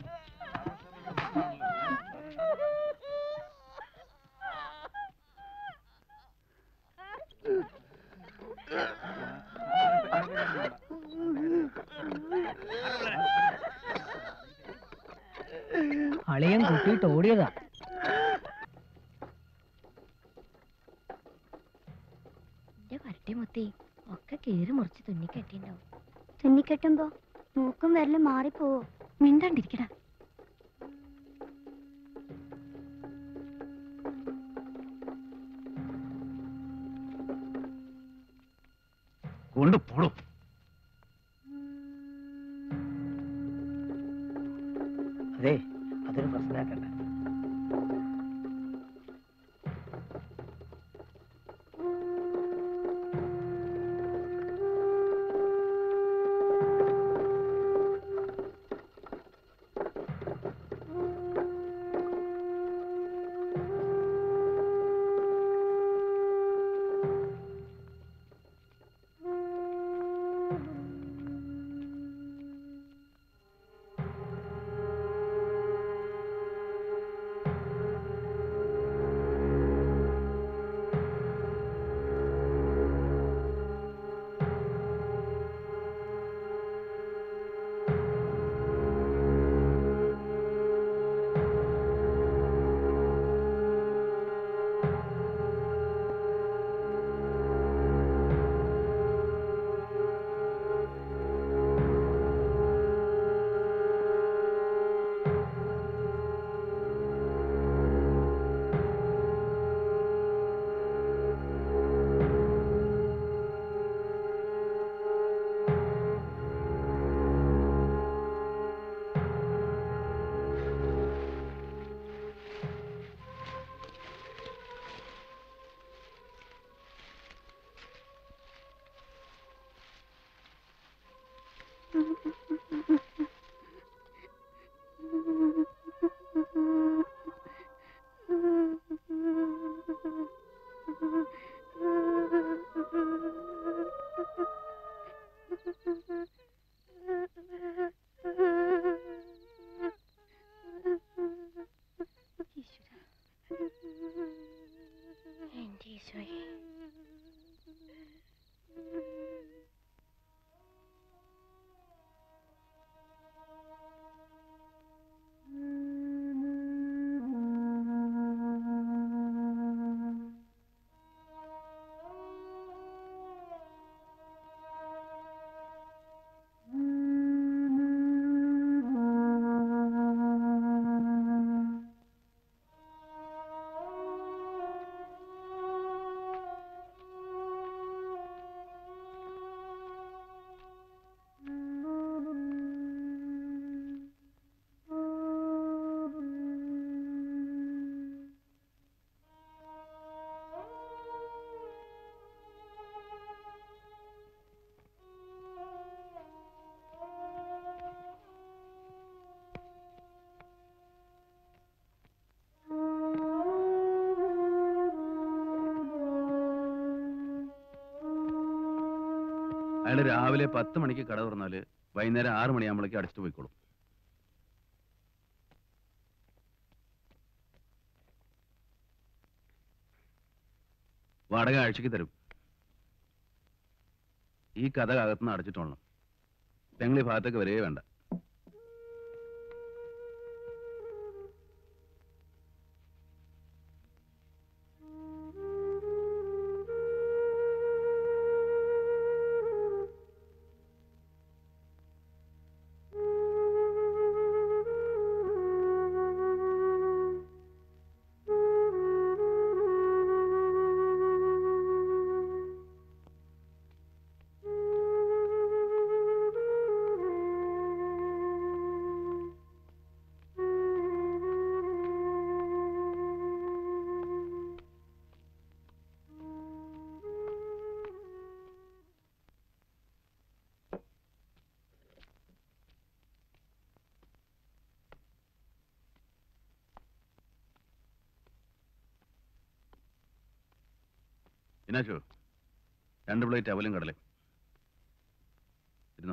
അളിയൻ കുത്തിയിട്ട് ഓടിയതാ എന്റെ വരട്ടി മുത്തി ഒക്കെ കീറി മുറിച്ച് തുന്നി കെട്ടിണ്ടാവും തുന്നിക്കെട്ടുമ്പോ മൂക്കും വിരലും മാറിപ്പോവോ മിണ്ടാണ്ടിരിക്കടാ കൊണ്ടുപോടും അതെ അതൊരു പ്രശ്നമാക്കണ്ട എന്റെ ഈശോയെ അയാൾ രാവിലെ പത്ത് മണിക്ക് കട തുറന്നാല് വൈകുന്നേരം ആറ് മണിയാകുമ്പോഴേക്ക് അടിച്ചിട്ട് പോയിക്കോളും വാടക ആഴ്ചക്ക് തരും ഈ കഥ അകത്തുനിന്ന് അടച്ചിട്ടോളണം ഞങ്ങൾ ഈ ഭാഗത്തേക്ക് വരേ വേണ്ട ഇനാശോ രണ്ട് പ്ലേറ്റ് അവലും കടലേ ഇരുന്നോ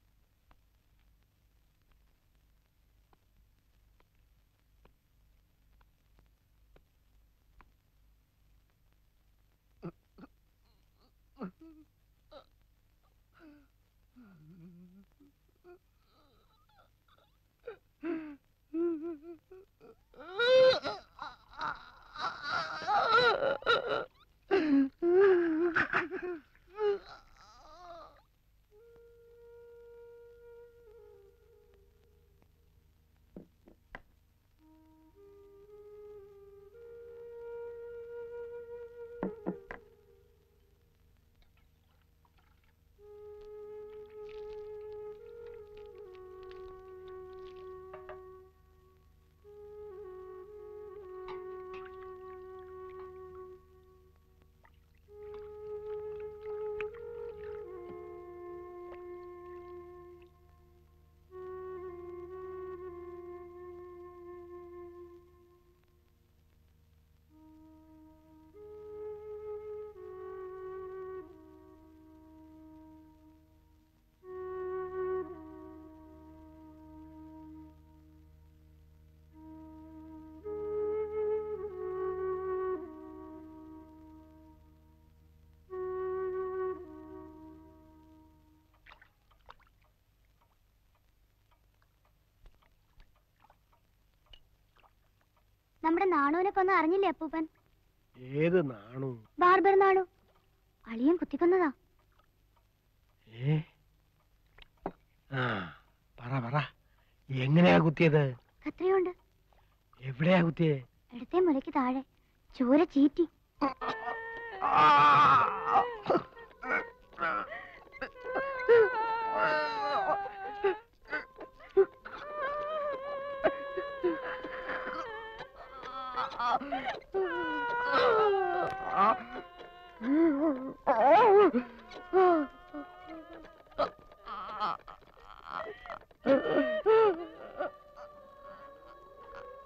നമ്മുടെ നാണുവിനെ കൊന്ന് അറിഞ്ഞില്ലേ അപ്പൂപ്പൻ ഏത് നാണു ബാർബർ നാണു അളിയൻ കുത്തിക്കൊന്നതാ ഏ ആ പറ പറ എങ്ങനെയാ കുത്തിയത് കത്രയുണ്ട് എവിടെയാ കുത്തിയേ ഇടത്തെ മുലയ്ക്ക് താഴെ ചോര ചീറ്റി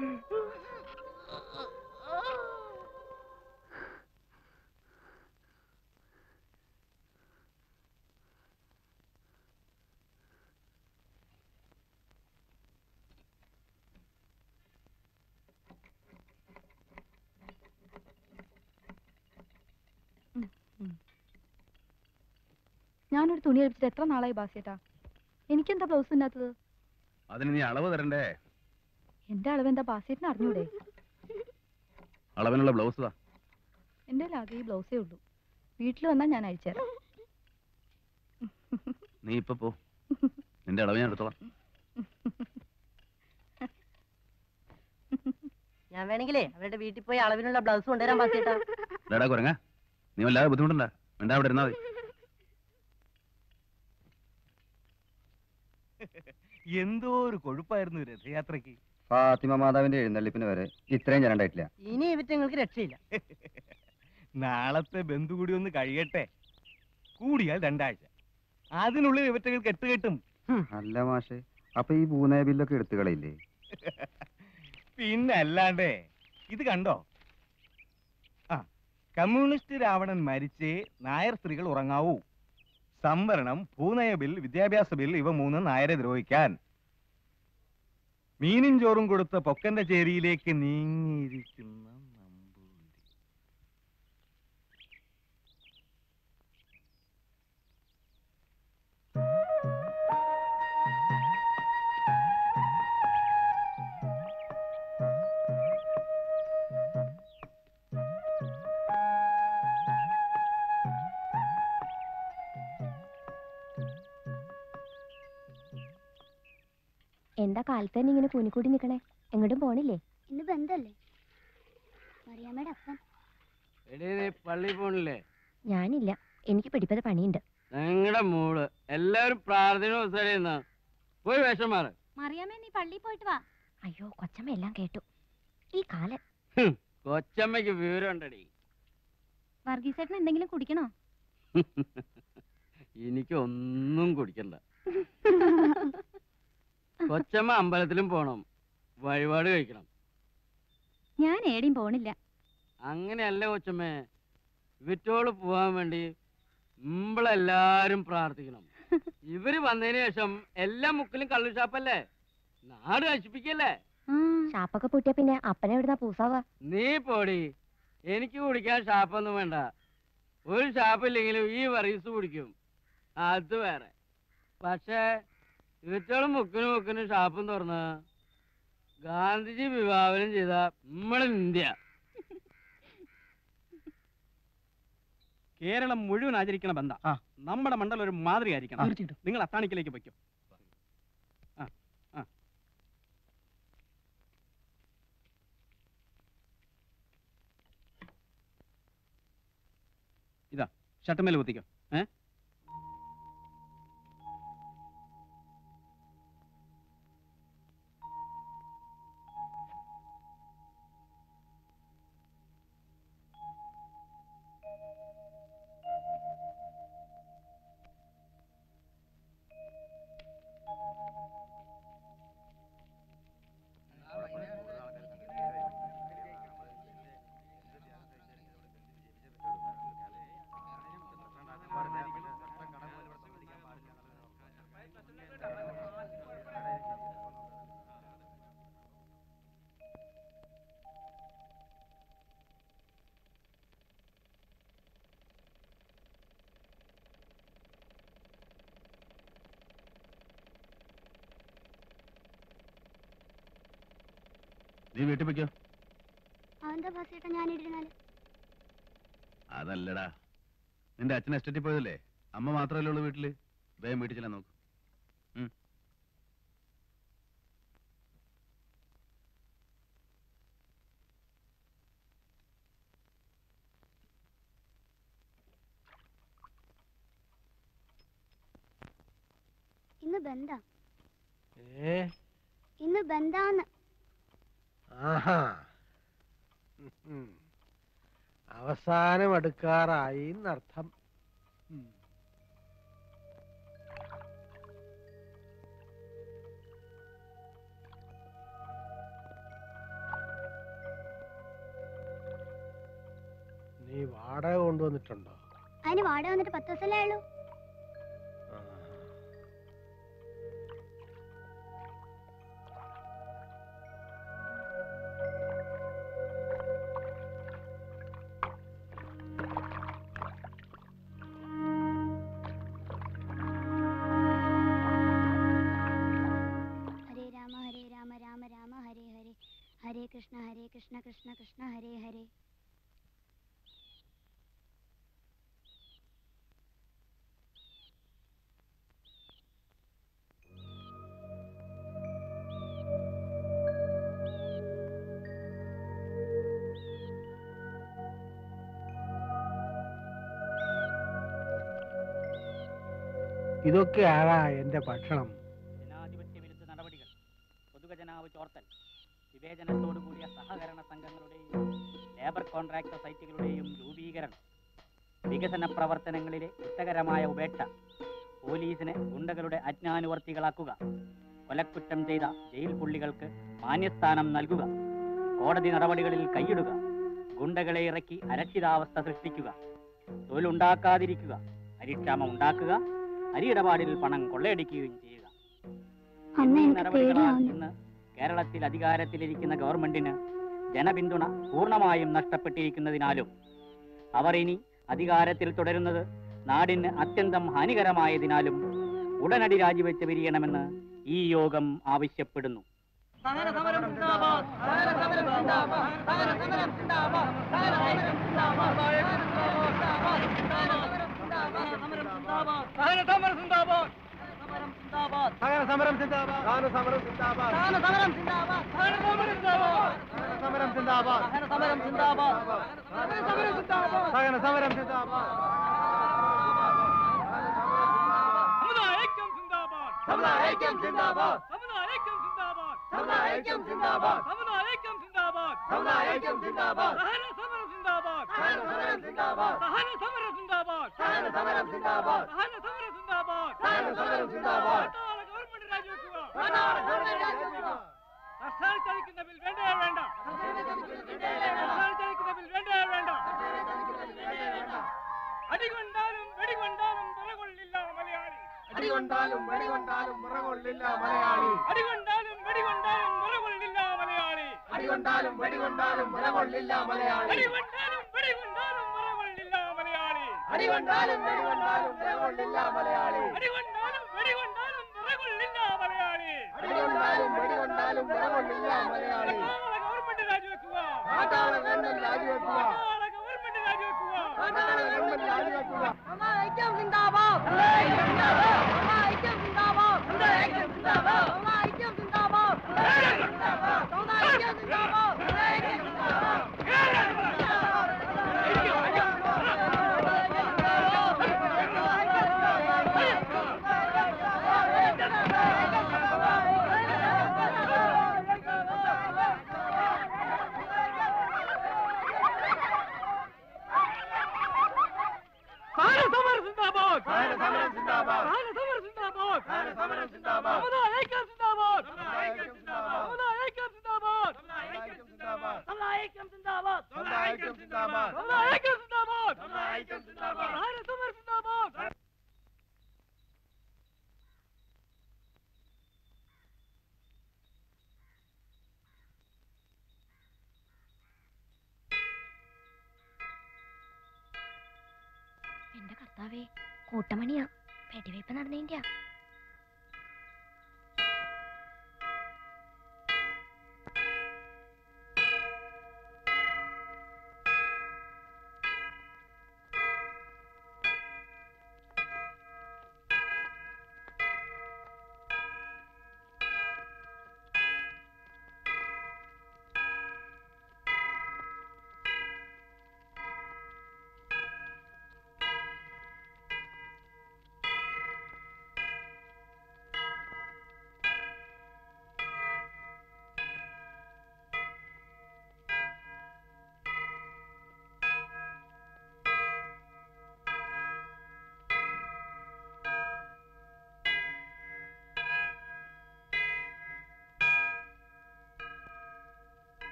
ഞാനൊരു തുണി അടിച്ചിട്ട് എത്ര നാളായി ബാസിയേട്ടാ എനിക്കെന്താ ബ്ലൗസ് ഇല്ലാത്തത് അതിന് നീ അളവ് തരണ്ടേ എന്റെ അളവ് എന്താ ബാസിയേട്ടിന് അറിഞ്ഞൂടെ അളവിനുള്ള ബ്ലൗസ് താ എന്റെ ആകെ ഈ ബ്ലൗസേ ഉള്ളൂ വീട്ടിൽ വന്നാൽ ഞാൻ അയച്ചുതരാം നീ ഇപ്പൊ പോ നിന്റെ അളവ് ഞാൻ എടുത്തോളാം ഞാൻ വേണമെങ്കിലേ അവരുടെ വീട്ടിൽ പോയി അളവിനുള്ള ബ്ലൗസ് കൊണ്ടുവരാൻ ബാക്കിയേട്ടാ ഡാടാ കുരങ്ങ നീ വല്ലാതെ ബുദ്ധിമുട്ടുണ്ടാ വേണ്ട അവിടെ ഇരുന്നാ മതി എന്തോ ഒരു കൊഴുപ്പായിരുന്നു രഥയാത്രയ്ക്ക് ഫാത്തിമ മാതാവിന്റെ എഴുന്നള്ളിപ്പിന് വരെ ഇത്രയും ജനണ്ടായിട്ടില്ല ഇനി ഇവറ്റങ്ങൾക്ക് രക്ഷയില്ല നാളത്തെ ബന്ധു കൂടി ഒന്ന് കഴിയട്ടെ കൂടിയാൽ രണ്ടാഴ്ച അതിനുള്ളിൽ ഇവറ്റകൾ കെട്ടുകെട്ടും അല്ല മാഷെ അപ്പൊ ഈ പൂനായ ബില്ലൊക്കെ എടുത്തു കളയില്ലേ പിന്നെ അല്ലാണ്ടേ ഇത് കണ്ടോ ആ കമ്മ്യൂണിസ്റ്റ് രാവണൻ മരിച്ചേ നായർ സ്ത്രീകൾ ഉറങ്ങാവൂ സംവരണം ഭൂനയ ബിൽ വിദ്യാഭ്യാസ ബിൽ ഇവ മൂന്ന് നായരെ ദ്രോഹിക്കാൻ മീനും ചോറും കൊടുത്ത പൊക്കന്റെ ചേരിയിലേക്ക് നീങ്ങിയിരിക്കുന്ന നമ്പൂതിരി എന്താ കാലത്ത് തന്നെ ഇങ്ങനെ കൂനിക്കൂടി നിക്കണേ എങ്ങോട്ടും പോണില്ലേ ഇന്ന് ബന്ധല്ലേ മറിയാമ്മയുടെ അപ്പൻ എടീ നീ പള്ളി പോണില്ലേ ഞാനില്ല എനിക്ക് പിടിപ്പത് പണിയുണ്ട് നിങ്ങളുടെ മൂട് എല്ലാവരും പ്രാർത്ഥന ദിവസം പോയി വേഷം മാറ് മറിയാമ്മേ നീ പള്ളിയിൽ പോയിട്ട് വാ അയ്യോ കൊച്ചമ്മ എല്ലാം കേട്ടു ഈ കാലൻ ഹും, കൊച്ചമ്മയ്ക്ക് വിവരം ഉണ്ടടി വർഗീസേട്ടൻ എന്തെങ്കിലും കുടിക്കണോ എനിക്ക് ഒന്നും കുടിക്കണ്ട കൊച്ചമ്മ അമ്പലത്തിലും പോണം വഴിപാട് കഴിക്കണം ഞാൻ ഏടിയും പോണില്ല അങ്ങനെയല്ല കൊച്ചമ്മേ വിറ്റോള് പോവാൻ വേണ്ടി നമ്മളെല്ലാരും പ്രാർത്ഥിക്കണം ഇവര് വന്നതിന് ശേഷം എല്ലാ മുക്കിലും കള്ളു ഷാപ്പല്ലേ നാട് നശിപ്പിക്കല്ലേ ഷാപ്പൊക്കെ പൂട്ടിയ പിന്നെ അപ്പനെ എവിടുന്നാ പൂസാവാ നീ പോടി എനിക്ക് കുടിക്കാൻ ഷാപ്പൊന്നും വേണ്ട ഒരു ഷാപ്പില്ലെങ്കിലും ഈ വറീസ് കുടിക്കും അത് വേറെ പക്ഷേ ഇവറ്റോളും മുക്കിനും മുക്കിനും ഷാപ്പും തുറന്ന് ഗാന്ധിജി വിഭാവനം ചെയ്ത നമ്മളെ ഇന്ത്യ കേരളം മുഴുവൻ ആചരിക്കണ ബന്ധ നമ്മുടെ മണ്ഡലം ഒരു മാതൃക ആയിരിക്കണം നിങ്ങൾ അത്താണിക്കിലേക്ക് പൊയ്ക്കോ ആ ആ ഇതാ ഷട്ടുമേൽ കുത്തിക്കോ ഏ നീ വീട്ടിൽ വെക്കോ അവന്റെ ബസ്സേട്ടാ ഞാനിരുന്നാല് അതല്ലടാ നിന്റെ അച്ഛൻ എസ്റ്റേറ്റിൽ പോയതല്ലേ അമ്മ മാത്രമല്ലേ ഉള്ളൂ വീട്ടില് വേഗം വീട്ടിൽ ചെല്ലാൻ നോക്ക് ഉം. ഇന്ന് ബന്ധാ ഏ ഇന്ന് ബന്ധാന്ന് ആഹാ ഉം. അവസാനം അടുക്കാറായി എന്നർത്ഥം ഉം. നീ വാടക കൊണ്ടുവന്നിട്ടുണ്ടോ അതിന് വാടക വന്നിട്ട് പത്ത് ദിവസമല്ലേ ഉള്ളൂ ഹരേ രാമ ഹരേ രാമ രാമ രാമ ഹരേ ഹരേ ഹരേ കൃഷ്ണ ഹരേ കൃഷ്ണ കൃഷ്ണ കൃഷ്ണ ഹരേ ഹരേ ഇതൊക്കെയാണാ എന്റെ ഭക്ഷണം ജനാധിപത്യ വിരുദ്ധ നടപടികൾ പൊതുഖജനാവ് ചോർത്തൽ വിവേചനത്തോടുകൂടിയ സഹകരണ സംഘങ്ങളുടെയും ലേബർ കോൺട്രാക്ട് സൊസൈറ്റികളുടെയും രൂപീകരണം വികസന പ്രവർത്തനങ്ങളിലെ കുറ്റകരമായ ഉപേക്ഷ പോലീസിനെ ഗുണ്ടകളുടെ അജ്ഞാനുവർത്തികളാക്കുക കൊലക്കുറ്റം ചെയ്ത ജയിൽ പുള്ളികൾക്ക് മാന്യസ്ഥാനം നൽകുക കോടതി നടപടികളിൽ കൈയിടുക ഗുണ്ടകളെ ഇറക്കി അരക്ഷിതാവസ്ഥ സൃഷ്ടിക്കുക തൊഴിലുണ്ടാക്കാതിരിക്കുക അരിക്ഷാമം ഉണ്ടാക്കുക അരിയിടപാടിൽ പണം കൊള്ളയടിക്കുകയും ചെയ്യുക അമ്മ എന്നീ എനിക്ക് നടപടികളാൽ പേടിയാവുന്നു ഇന്ന് കേരളത്തിൽ അധികാരത്തിലിരിക്കുന്ന ഗവൺമെന്റിന് ജനപിന്തുണ പൂർണ്ണമായും നഷ്ടപ്പെട്ടിരിക്കുന്നതിനാലും അവർ ഇനി അധികാരത്തിൽ തുടരുന്നത് നാടിന് അത്യന്തം ഹാനികരമായതിനാലും ഉടനടി രാജിവെച്ച് പിരിയണമെന്ന് ഈ യോഗം ആവശ്യപ്പെടുന്നു സഹന സമരം സിന്ദാബാദ് സഹന സമരം സിന്ദാബാദ് സഹന സമരം സിന്ദാബാദ് സഹന സമരം സിന്ദാബാദ് സഹന സമരം സിന്ദാബാദ് സഹന സമരം സിന്ദാബാദ് സഹന സമരം സിന്ദാബാദ് സമുദായൈക്യം സിന്ദാബാദ് സമുദായൈക്യം സിന്ദാബാദ് സമുദായൈക്യം സിന്ദാബാദ് സമുദായൈക്യം സിന്ദാബാദ് സമുദായൈക്യം സിന്ദാബാദ് സഹന സമരം സിന്ദാബാദ് സഹന സമരം സിന്ദാബാദ് സഹന സമരം സിന്ദാബാദ് സഹന സമരം സിന്ദാബാദ് സഹന സമരം സിന്ദാബാദ് സഹന സമരം സിന്ദാബാദ് ഗവൺമെന്റ് രാജിവെക്കുക ഗവൺമെന്റ് രാജിവെക്കുക സർക്കാർ ചതിക്കുന്ന ബിൽ വേണ്ടേ വേണ്ട സർക്കാർ ചതിക്കുന്ന ബിൽ വേണ്ടേ വേണ്ട അടികൊണ്ടാലും വെടികൊണ്ടാലും വിറകൊള്ളില്ല മലയാളി അടികൊണ്ടാലും വെടികൊണ്ടാലും മുറകൊള്ളില്ല മലയാളി അടികൊണ്ടാലും വെടികൊണ്ടാലും വിറകൊള്ളില്ല മലയാളി അടികൊണ്ടാലും വെടികൊണ്ടാലും മുറകൊള്ളില്ല മലയാളി അടികൊണ്ടാലും വെടികൊണ്ടാലും വിറകൊള്ളില്ല മലയാളി അടികൊണ്ടാലും വെടികൊണ്ടാലും മുറകൊള്ളില്ല മലയാളി അടികൊണ്ടാലും വെടികൊണ്ടാലും വിറകൊള്ളില്ല മലയാളി അടികൊണ്ടാലും വെടികൊണ്ടാലും മുറകൊള്ളില്ല മലയാളി ഗവൺമെന്റ് രാജിവെക്കുക നാട്ടാള ഗവൺമെന്റ് രാജിവെക്കുക ഗവൺമെന്റ് രാജിവെക്കുക നാട്ടാള ഗവൺമെന്റ് രാജിവെക്കുക ഐക്യം സിന്ദാബാദ് ഐക്യം സിന്ദാബാദ് ഐക്യം സിന്ദാബാദ് ഐക്യം സിന്ദാബാദ് ഐക്യം സിന്ദാബാദ് സഹന സമരം സിന്ദാബാദ് സഹന സമരം സിന്ദാബാദ് സഹന സമരം സിന്ദാബാദ് സഹന സമരം സിന്ദാബാദ് സമുദായൈക്യം സിന്ദാബാദ് സമുദായൈക്യം സിന്ദാബാദ് സമുദായൈക്യം സിന്ദാബാദ് സമുദായൈക്യം സിന്ദാബാദ് സമുദായൈക്യം സിന്ദാബാദ് സമുദായൈക്യം സിന്ദാബാദ് സമുദായൈക്യം സിന്ദാബാദ് സമുദായൈക്യം സിന്ദാബാദ് സഹന സമരം സിന്ദാബാദ് എന്റെ കർത്താവേ കൂട്ടമണിയാ വെടിവയ്പ് നടന്നേന്റെയാ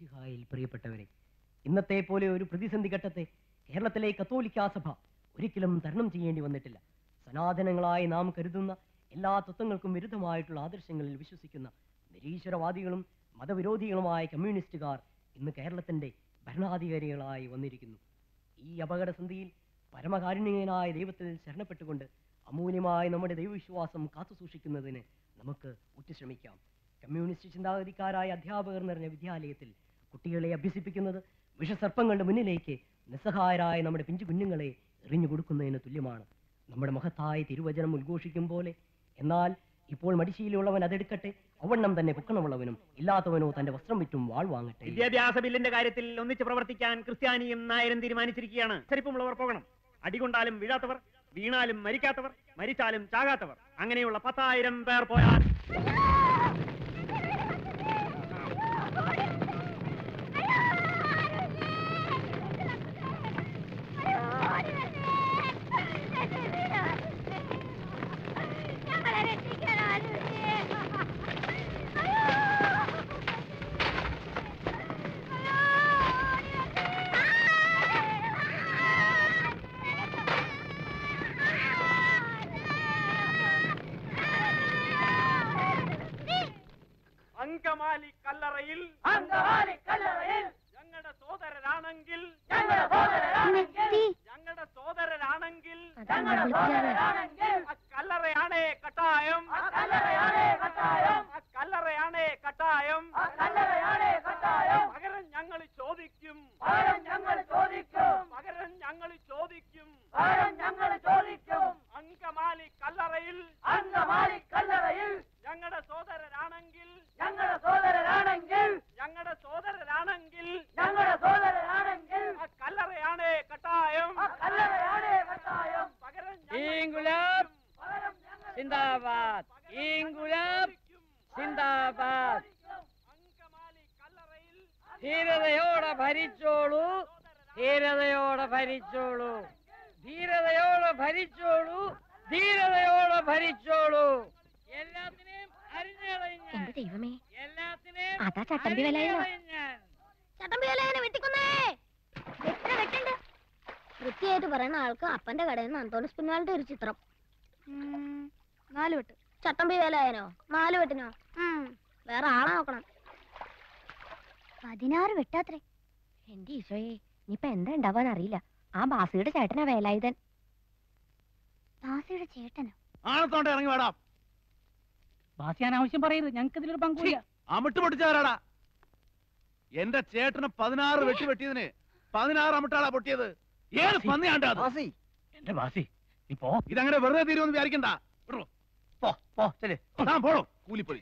മിശിഹായിൽ പ്രിയപ്പെട്ടവരെ ഇന്നത്തെ പോലെ ഒരു പ്രതിസന്ധി ഘട്ടത്തെ കേരളത്തിലെ കത്തോലിക്കാ സഭ ഒരിക്കലും തരണം ചെയ്യേണ്ടി വന്നിട്ടില്ല സനാതനങ്ങളായി നാം കരുതുന്ന എല്ലാ തത്വങ്ങൾക്കും വിരുദ്ധമായിട്ടുള്ള ആദർശങ്ങളിൽ വിശ്വസിക്കുന്ന നിരീശ്വരവാദികളും മതവിരോധികളുമായ കമ്മ്യൂണിസ്റ്റുകാർ ഇന്ന് കേരളത്തിന്റെ ഭരണാധികാരികളായി വന്നിരിക്കുന്നു ഈ അപകടസന്ധിയിൽ പരമകാരുണ്യനായ ദൈവത്തിൽ ശരണപ്പെട്ടുകൊണ്ട് അമൂല്യമായ നമ്മുടെ ദൈവവിശ്വാസം കാത്തുസൂക്ഷിക്കുന്നതിന് നമുക്ക് ഉറ്റുശ്രമിക്കാം കമ്മ്യൂണിസ്റ്റ് ചിന്താഗതിക്കാരായ അധ്യാപകർ നിറഞ്ഞ വിദ്യാലയത്തിൽ കുട്ടികളെ അഭ്യസിപ്പിക്കുന്നത് വിഷസർപ്പങ്ങളുടെ മുന്നിലേക്ക് നിസ്സഹായരായ നമ്മുടെ പിഞ്ചു കുഞ്ഞുങ്ങളെ എറിഞ്ഞു കൊടുക്കുന്നതിന് തുല്യമാണ് നമ്മുടെ മഹത്തായ തിരുവചനം ഉദ്ഘോഷിക്കും പോലെ എന്നാൽ ഇപ്പോൾ മടിശീലുള്ളവൻ അതെടുക്കട്ടെ അവണ്ണം തന്നെ പൊക്കണമുള്ളവനും ഇല്ലാത്തവനോ തന്റെ വസ്ത്രം വിറ്റും വാൾ വാങ്ങട്ടെ വിദ്യാഭ്യാസ ബില്ലിന്റെ കാര്യത്തിൽ ഒന്നിച്ച് പ്രവർത്തിക്കാൻ ക്രിസ്ത്യാനിയും നായരും തീരുമാനിച്ചിരിക്കുകയാണ് ചെരുപ്പമുള്ളവർ പോകണം അടികൊണ്ടാലും വീഴാത്തവർ വീണാലും മരിക്കാത്തവർ മരിച്ചാലും ചാകാത്തവർ അങ്ങനെയുള്ള പത്തായിരം പേർ പോയാൽ അങ്കമാലി കല്ലറയിൽ അങ്കമാലി കല്ലറയിൽ ഞങ്ങളുടെ സോദരരാണെങ്കിൽ ഞങ്ങളുടെ സോദരരാണെങ്കിൽ ഞങ്ങളുടെ സോദരരാണെങ്കിൽ ഞങ്ങളുടെ സോദരരാണെങ്കിൽ ആ കല്ലറയാണേ കട്ടായം ആ കല്ലറയാണേ കട്ടായം ആ കല്ലറയാണേ കട്ടായം ആ കല്ലറയാണേ കട്ടായം പകരം ഞങ്ങൾ ചോദിക്കും പകരം ഞങ്ങൾ ചോദിക്കും പകരം ഞങ്ങൾ ചോദിക്കും പകരം ഞങ്ങൾ ചോദിക്കും അങ്കമാലി കല്ലറയിൽ അങ്കമാലി കല്ലറയിൽ ഞങ്ങളുടെ സോദരരാണെങ്കിൽ ഞങ്ങളുടെ സോദരരാണെങ്കിൽ ഞങ്ങളുടെ സോദരരാണെങ്കിൽ ഞങ്ങളുടെ സോദരരാണെങ്കിൽ ആ കല്ലറയാണേ കട്ടായം ആ കല്ലറയാണേ കട്ടായം പകരം ഇൻകുലാബ് സിന്ദാബാദ് ഇൻകുലാബ് സിന്ദാബാദ് ധീരതയോടെ ഭരിച്ചോളൂ ധീരതയോടെ ഭരിച്ചോളൂ ധീരതയോടെ ഭരിച്ചോളൂ ധീരതയോടെ ഭരിച്ചോളൂ എല്ലാത്തിനെയും അരിഞ്ഞളഞ്ഞ എന്റെ ദൈവമേ എല്ലാത്തിനെയും അതാ ചട്ടമ്പി വിലയോ ഞാൻ ചട്ടമ്പി വിലയനെ വെട്ടിക്കുന്നേ എത്ര വെട്ടുണ്ട് വൃത്തിയായിട്ട് പറയുന്ന ആൾക്ക് അപ്പന്റെ കടയിൽ നിന്ന് അന്തോണിസ് പിന്നാളുടെ ഒരു ചിത്രം നാല് വെട്ട് ചട്ടമ്പി വേലായനോ നാല് വെട്ടിനോ ഉം, വേറെ ആളെ നോക്കണം പതിനാറ് വെട്ടാത്രേ എന്റെ ഈശോയെ ഇനിയിപ്പൊ എന്താ ഉണ്ടാവാൻ അറിയില്ല ആ ബാസിയുടെ ചേട്ടനാ വേലായുധൻ ദാസിയുടെ ചേട്ടനോ ആണത്തോണ്ട് ഇറങ്ങി വേടാം ബാസി അനാവശ്യം പറയരുത് ഞങ്ങൾക്ക് ഇതിലൊരു പങ്കുമില്ല അമിട്ട് പൊട്ടിച്ചാരാടാ എന്റെ ചേട്ടന് പതിനാറ് വെട്ടി വെട്ടിയതിന് പതിനാറ് അമിട്ടാളാ പൊട്ടിയത് ഏത് പന്നിയാണ്ടാ അത്? എന്റെ ബാസി നീ പോ ഇതങ്ങനെ വെറുതെ തീരുമെന്ന് വിചാരിക്കണ്ട വിടറോ. പോ പോ ചെല്ലേ താൻ പോടോ കൂലിപ്പൊലി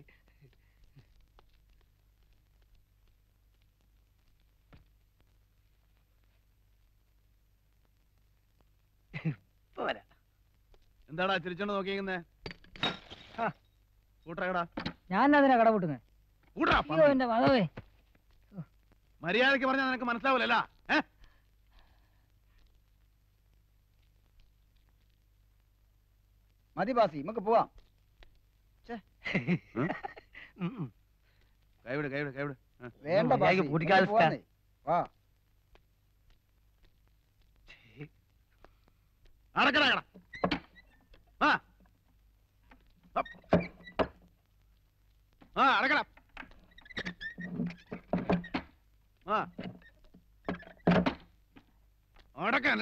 ഇപ്പൊ വരാം എന്താടാ ചിരിച്ചോണ്ട് നോക്കിയിരിക്കുന്നേ കൂട്ടറകടാ ഞാൻ അതിനാ കട കൂട്ടുന്നത് കൂട്ടറാ അയ്യോ എന്റെ മാധവേ മര്യാദക്ക് പറഞ്ഞാൽ നിനക്ക് മനസ്സിലാവൂലല്ല ഏ മതി ബാസി നമുക്ക് പോവാം കൈവിട് കൈവിട് കൈവിട് ആ. വേണ്ട മര്യാദയ്ക്ക് ബാസി പൂട്ടിക്കാതെ നമുക്ക് പോവാന്നേ. വാ അടക്കടാ കട ആ അപ്പ്. ആ അടക്കട ആ അടക്കാൻ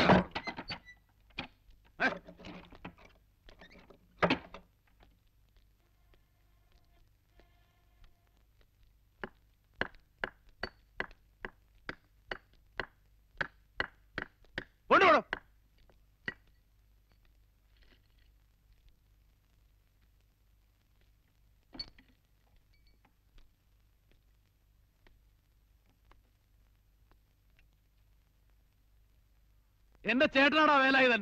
കൊണ്ടുപോടോ എന്റെ ചേട്ടനാടാ വേലായുധൻ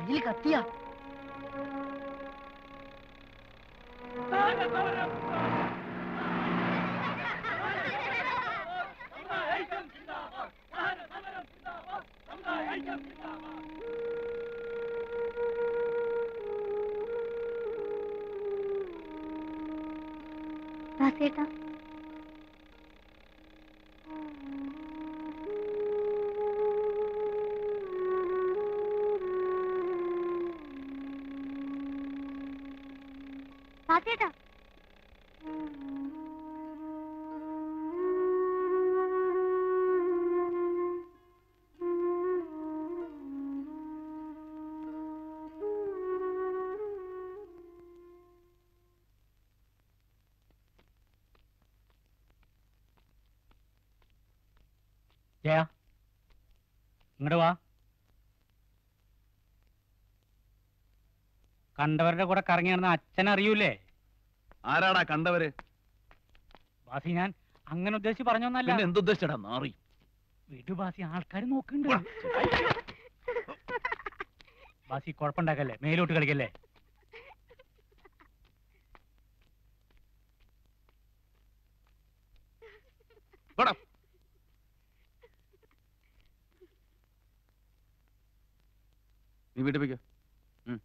നെഞ്ചിൽ കത്തിയാ വാസേട്ടാ വാസേട്ടാ ജയ ഇങ്ങോട്ട് വാ കണ്ടവരുടെ കൂടെ കറങ്ങി നടന്ന അച്ഛൻ അറിയൂലേ ആരാടാ കണ്ടവര് ബാസി ഞാൻ അങ്ങനെ ഉദ്ദേശിച്ച് പറഞ്ഞൊന്നല്ല പിന്നെ എന്തുദ്ദേശിച്ചടാ നാറി വിടു ബാസി ആൾക്കാർ നോക്കുന്നുണ്ട് ബാസി കുഴപ്പമുണ്ടാക്കല്ലേ മേലോട്ട് കളിക്കല്ലേ പോടാ. നീ വീട്ടിൽ പോയിക്കോ ഉം.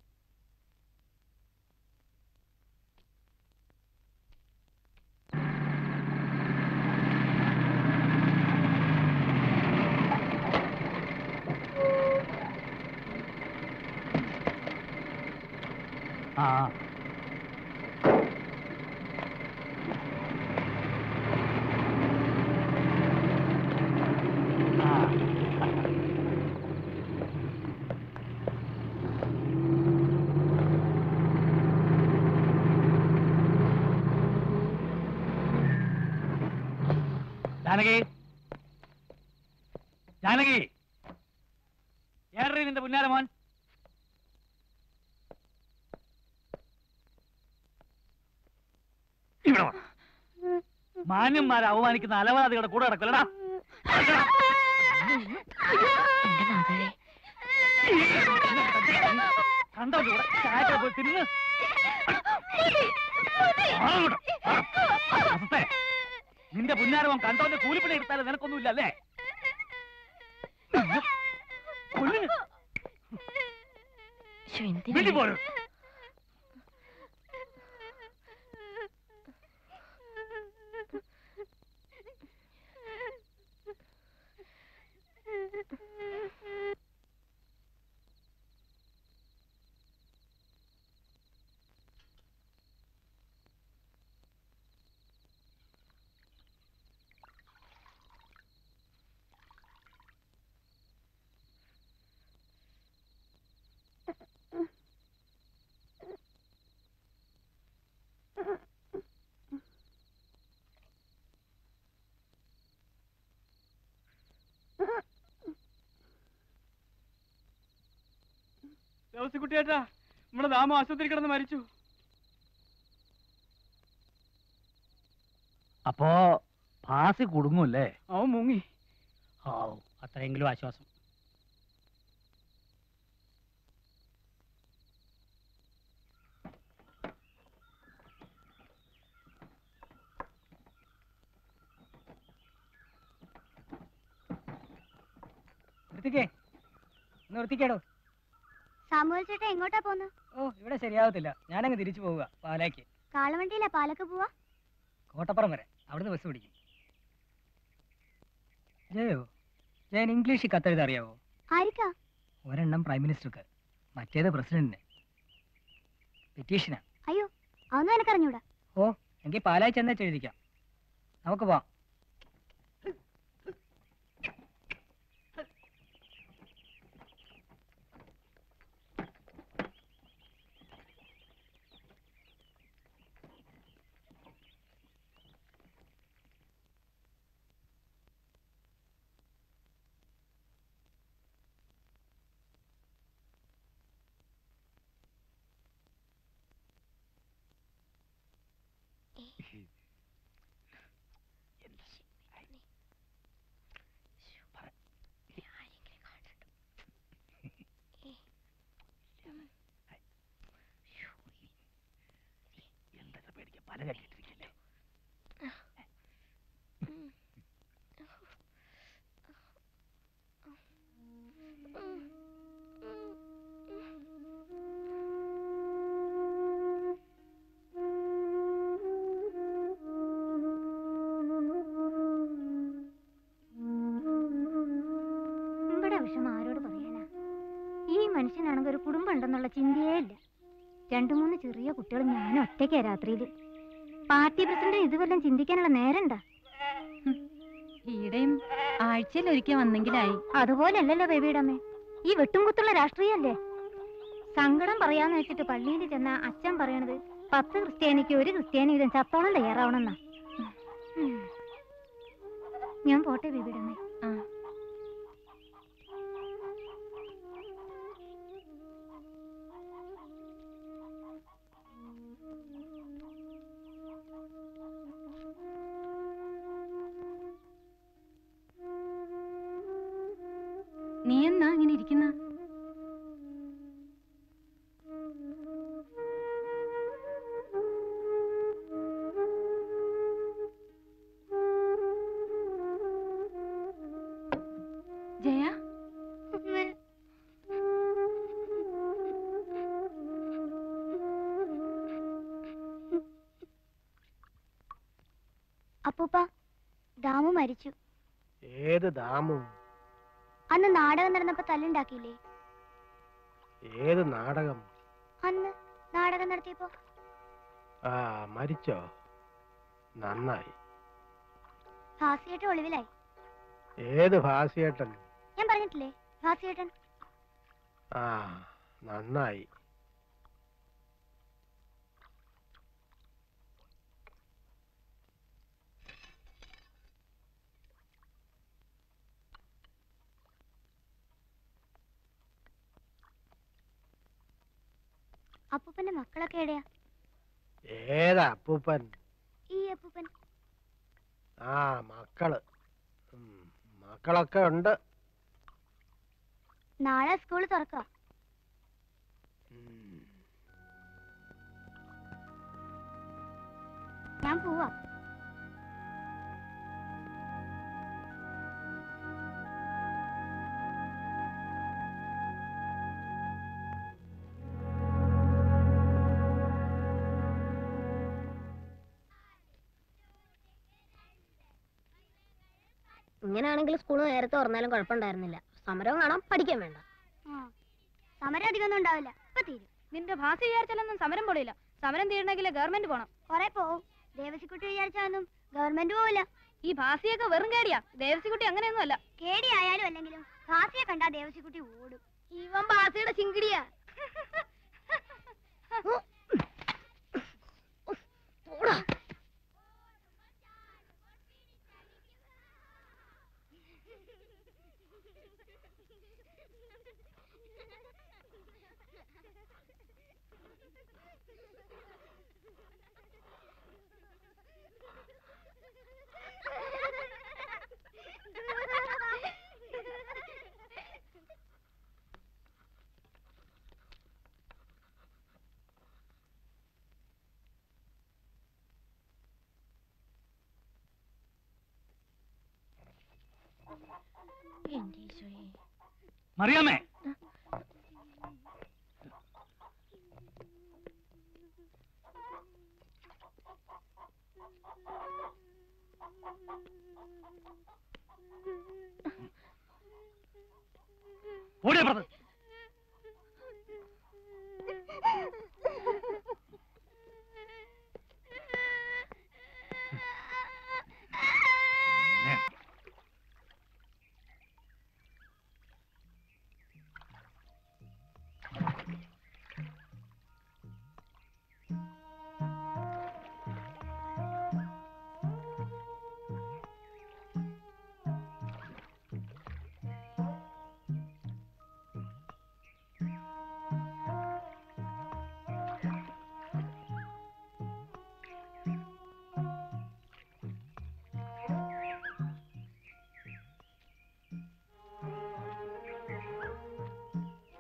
ആ ആ. ജാനകി ജാനകി ഏറി നിന്റെ പുന്നാര മോൻ ഇവിടെ വാ. മാന്യന്മാരെ അവമാനിക്കുന്ന അലവാദികളുടെ കൂടെ കിടക്കലടാ കണ്ടോ ഇവിടെ ചായക്ക പോയി തിന്ന് ആളോട്. അസത്തെ, നിന്റെ പുന്നാരവൻ കണ്ടോന്റെ കൂലിപ്പണി എടുത്താലും നിനക്കൊന്നുമില്ല അല്ലേ കൊല്ലിന്. വീട്ടിൽ പോരും കുട്ടിയേട്ടാ നമ്മുടെ ദാമ ആശുപത്രി കിടന്ന് മരിച്ചു അപ്പോ പാസി കുടുങ്ങൂല്ലേ അവൻ മുങ്ങി ഓ അത്രയെങ്കിലും ആശ്വാസം നിർത്തിക്കേ നിർത്തിക്കേടോ സാമുവൽ ചേട്ടാ എങ്ങോട്ടാ പോന്ന് ഓ ഇവിടെ ശരിയാവത്തില്ല ഞാനങ്ങ് തിരിച്ചു പോവുക പാലാക്ക് കാളവണ്ടിയിലാ പാലക്ക് പോവാ കോട്ടപ്പുറം വരെ അവിടുന്ന് ബസ് പിടിക്കും ജയോ ജയൻ ഇംഗ്ലീഷിൽ കത്തെഴുത അറിയാവോ ആരിക്കാ ഒരെണ്ണം പ്രൈം മിനിസ്റ്റർക്ക് മറ്റേത് പ്രസിഡന്റിന് പെറ്റീഷനാ അയ്യോ അതൊന്നും എനിക്കറിഞ്ഞൂടാ ഓ എങ്കിൽ പാലായി ചെന്നേച്ച് എഴുതിക്കാം നമുക്ക് പോവാം പല കെട്ടിട്ടിരിക്കല്ലേ ഇവിടെ വിഷമം ആരോട് പറയാനാ ഈ മനുഷ്യനാണെങ്കിൽ ഒരു കുടുംബം ഉണ്ടെന്നുള്ള ചിന്തയേ ഇല്ല രണ്ടു മൂന്ന് ചെറിയ കുട്ടികൾ ഞാൻ ഒറ്റയ്ക്കാ രാത്രിയിൽ പാർട്ടി പ്രസിഡന്റ് ഇതുവല്ലം ചിന്തിക്കാനുള്ള നേരണ്ട ഈടെയും ആഴ്ചയിൽ ഒരിക്കൽ വന്നെങ്കിലായി അതുപോലല്ലല്ലോ ബേബിയുടെ അമ്മേ ഈ വെട്ടും കുത്തുള്ള രാഷ്ട്രീയല്ലേ സങ്കടം പറയാന്ന് വെച്ചിട്ട് പള്ളിയിൽ ചെന്ന അച്ഛൻ പറയണത് പത്ത് ക്രിസ്ത്യാനിക്ക് ഒരു ക്രിസ്ത്യാനി വീതം ചത്തോളം തയ്യാറാവണമെന്നാ ഉം. ഞാൻ പോട്ടെ ബേബിയുടെ അമ്മേ ആ നീ എന്നാ ഇങ്ങനെ ഇരിക്കുന്ന ജയ അപ്പൂപ്പ ദാമു മരിച്ചു ഏത് ദാമു അന്ന് നാടകം നടന്നപ്പോ തല്ലുണ്ടാക്കിയില്ലേ ഏത് നാടകം അന്ന് നാടകം നടത്തിയപ്പോ ആ മരിച്ചോ നന്നായി ഭാസിയേട്ടൻ ഒളിവിലായി ഏത് ഭാസിയേട്ടൻ ഞാൻ പറഞ്ഞിട്ടില്ലേ ഭാസിയേട്ടൻ ആ നന്നായി അപ്പൂപ്പന്റെ മക്കളൊക്കെ എവിടെയാ ഏതാ അപ്പൂപ്പൻ ഈ അപ്പൂപ്പൻ ആ മക്കള് ഉം, മക്കളൊക്കെ ഉണ്ട് നാളെ സ്കൂൾ തുറക്കുക ഞാൻ പോവാ ഇങ്ങനെയാണെങ്കിൽ സ്കൂൾ നേരത്തെ തുറന്നാലും കുഴപ്പമുണ്ടായിരുന്നില്ല സമരവും കാണാം പഠിക്കാൻ വേണ്ട സമരം അധികമൊന്നും ഉണ്ടാവില്ല ഇപ്പൊ തീരും നിന്റെ ഭാഷ വിചാരിച്ചാലൊന്നും സമരം പൊളിയില്ല സമരം തീരണമെങ്കിൽ ഗവൺമെന്റ് പോണം കൊറേ പോവും ദേവസിക്കുട്ടി വിചാരിച്ചാലൊന്നും ഗവൺമെന്റ് പോവില്ല ഈ ഭാസിയൊക്കെ വെറും കേടിയാ ദേവസിക്കുട്ടി അങ്ങനെയൊന്നും അല്ല കേടി ആയാലും അല്ലെങ്കിലും ഭാസിയെ കണ്ടാ ദേവസിക്കുട്ടി ഓടും ഇവൻ ഭാസിയുടെ ചിങ്കിടിയാ മറിയാമേ ഓടിയ പുറത്ത്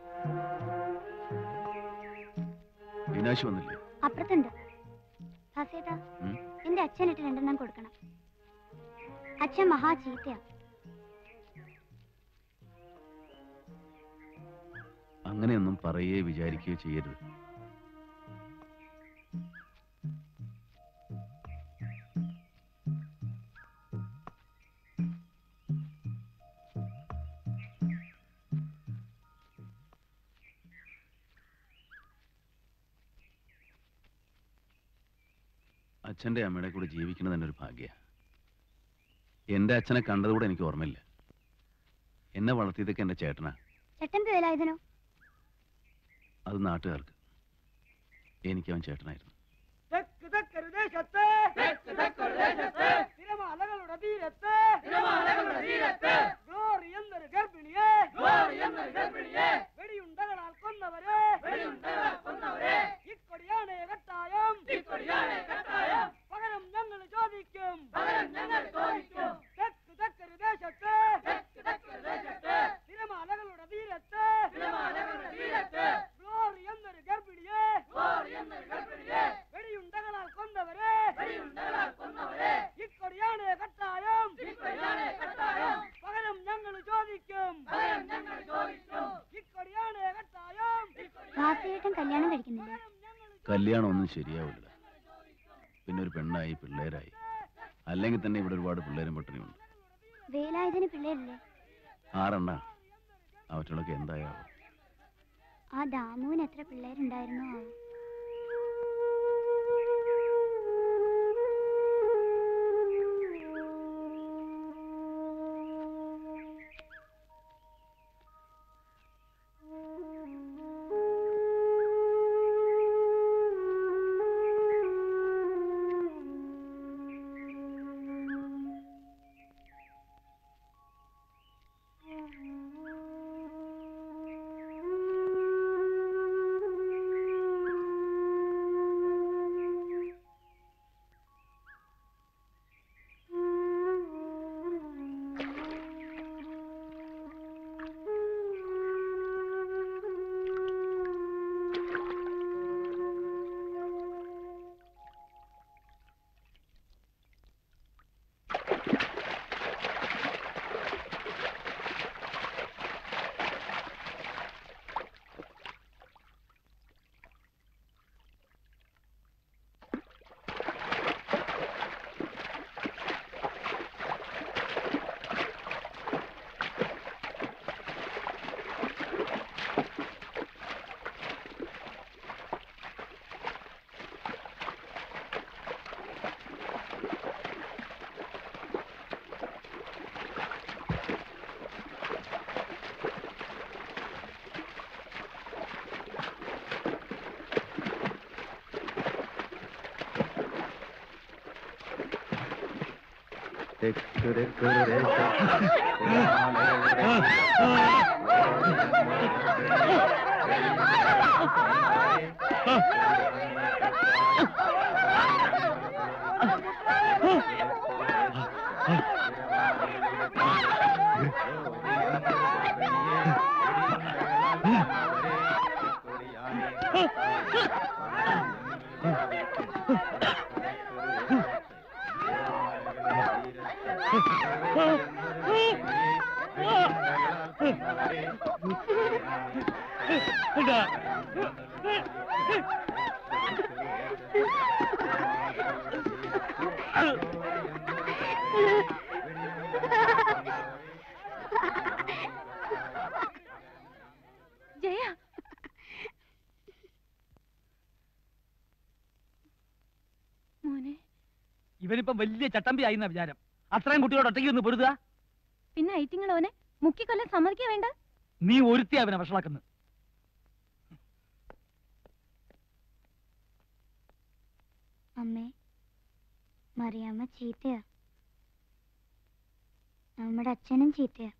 മീനാശി വന്നില്ലേ അപ്പുറത്തുണ്ട് ബാസേട്ടാ ഉം? എന്റെ അച്ഛനിട്ട് രണ്ടെണ്ണം കൊടുക്കണം അച്ഛൻ മഹാ ചീത്തയാ അങ്ങനെയൊന്നും പറയുകയോ വിചാരിക്കുകയോ ചെയ്യരുത് അച്ഛൻ്റെ അമ്മയുടെ കൂടെ ജീവിക്കുന്നത് തന്നെ ഒരു ഭാഗ്യ എൻ്റെ അച്ഛനെ കണ്ടതുകൂടെ എനിക്ക് ഓർമ്മയില്ല എന്നെ വളർത്തിയതൊക്കെ എൻ്റെ ചേട്ടനാ ചട്ടമ്പി വേലായുധനോ അത് നാട്ടുകാർക്ക് എനിക്ക് അവൻ ചേട്ടനായിരുന്നു തെക്ക് തെക്കൊരു ദേശത്ത് തെക്ക് തെക്കൊരു ദേശത്ത് തിരമാലകളുടെ തീരത്ത് തിരമാലകളുടെ തീരത്ത് ഗ്ലോറി എന്നൊരു ഗർഭിണിയെ ഗ്ലോറി എന്നൊരു ഗർഭിണിയെ വെടിയുണ്ടകളാൽ കൊന്നവരെ വെടിയുണ്ടകളാൽ കൊന്നവരെ ഇക്കൊടിയാണ് കട്ടായം ഇക്കൊടിയാണ് കട്ടായം പകരം ഞങ്ങൾ ചോദിക്കും പകരം ഞങ്ങൾ ചോദിക്കും തെക്ക് തെക്കൊരു ദേശത്ത് തെക്ക് തെക്കൊരു ദേശത്ത് തിരമാലകളുടെ തീരത്ത് തിരമാലകളുടെ തീരത്ത് ഗ്ലോറി എന്നൊരു ഗർഭിണിയെ ഗ്ലോറി എന്നൊരു ഗർഭിണിയെ വെടിയുണ്ടകളാൽ കൊന്നവരെ വെടിയുണ്ടകളാൽ കൊന്നവരെ ഇക്കൊടിയാണ് കട്ടായം ഇക്കൊടിയാണ് കട്ടായം പകരം ഞങ്ങൾ ചോദിക്കും പകരം ഞങ്ങൾ ചോദിക്കും ഇക്കൊടിയാണ് കട്ടായം ബാസേട്ടൻ കല്യാണം കഴിക്കുന്നില്ല കല്യാണം ഒന്നും ശരിയാവില്ല പിന്നെ ഒരു പെണ്ണായി പിള്ളേരായി അല്ലെങ്കിൽ തന്നെ ഇവിടെ ഒരുപാട് പിള്ളേരും പട്ടിണിയുണ്ട് വേലായുധന് പിള്ളേരില്ലേ ആറെണ്ണ അവറ്റുള്ളൊക്കെ എന്തായാവും ആ ദാമുവിന് എത്ര പിള്ളേരുണ്ടായിരുന്നോ ആവോ ജയ മോനെ ഇവനിപ്പം വലിയ ചട്ടമ്പി ആയിന്ന വിചാരം അത്രയും കുട്ടികളോട് ഒറ്റയ്ക്ക് നിന്ന് പൊരുതുക പിന്നെ ഐറ്റിങ്ങൾ അവനെ മുക്കിക്കൊല്ലാൻ സമ്മതിക്കാ വേണ്ട നീ ഒരുത്തി അവനെ വഷളാക്കുന്നു അമ്മേ മറിയാമ്മ ചീത്തയാ നമ്മുടെ അച്ഛനും ചീത്തയാ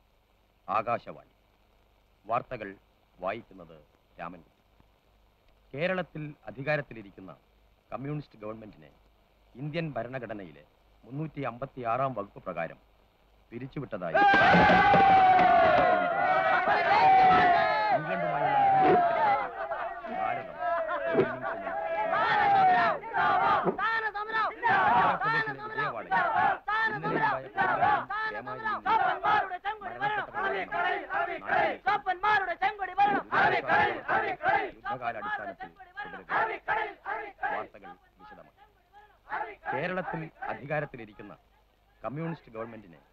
ആകാശവാണി വാർത്തകൾ വായിക്കുന്നത് രാമൻ കേരളത്തിൽ അധികാരത്തിലിരിക്കുന്ന കമ്മ്യൂണിസ്റ്റ് ഗവൺമെന്റിനെ ഇന്ത്യൻ ഭരണഘടനയിലെ മുന്നൂറ്റി അമ്പത്തി ആറാം വകുപ്പ് പ്രകാരം പിരിച്ചുവിട്ടതായി ഇംഗ്ലണ്ടുമായുള്ള ബന്ധത്തിൽ ഭാരതം ഒരു ഇന്നിംഗ്സിന് ആന്ധ്രാപ്രദേശിലെ വിജയവാഡയിൽ ഇന്നലെയുണ്ടായ പോരാട്ടം ക്ഷേമായിൽ യുദ്ധകാലാടിസ്ഥാനത്തിൽ തുടരുകയാണ് വാർത്തകൾ വിശദമായി കേരളത്തിൽ അധികാരത്തിലിരിക്കുന്ന കമ്മ്യൂണിസ്റ്റ് ഗവൺമെന്റിനെ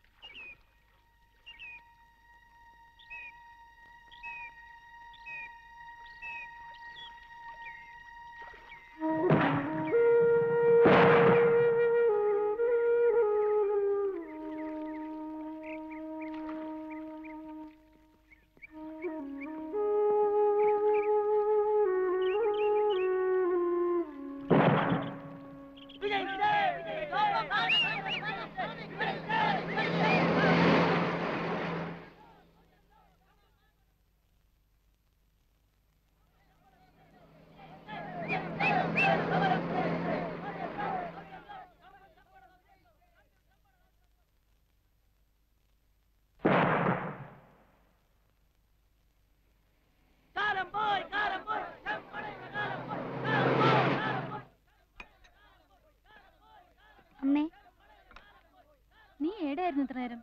അമ്മേ നീ ഏടായിരുന്നു ഇത്ര നേരം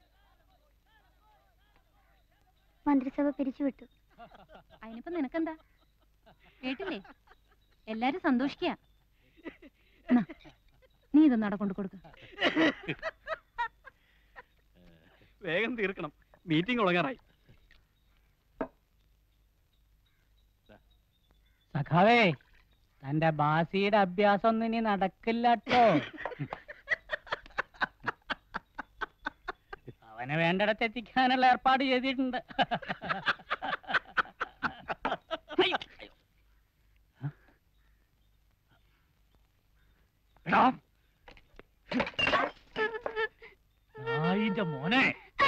മന്ത്രിസഭ പിരിച്ചുവിട്ടു അതിനിപ്പോ നിനക്കെന്താ കേട്ടില്ലേ എല്ലാരും സന്തോഷിക്കുക നീ ഇതൊന്നും അവിടെ കൊണ്ട് കൊടുക്ക വേഗം തീർക്കണം മീറ്റിംഗ് തുടങ്ങാറായി സഖാവേ തന്റെ ബാസിയുടെ അഭ്യാസം ഒന്നും ഇനി നടക്കില്ല കേട്ടോ അവനെ വേണ്ടിടത്ത് എത്തിക്കാനുള്ള ഏർപ്പാട് ചെയ്തിട്ടുണ്ട് എടാ നായിന്റെ മോനെ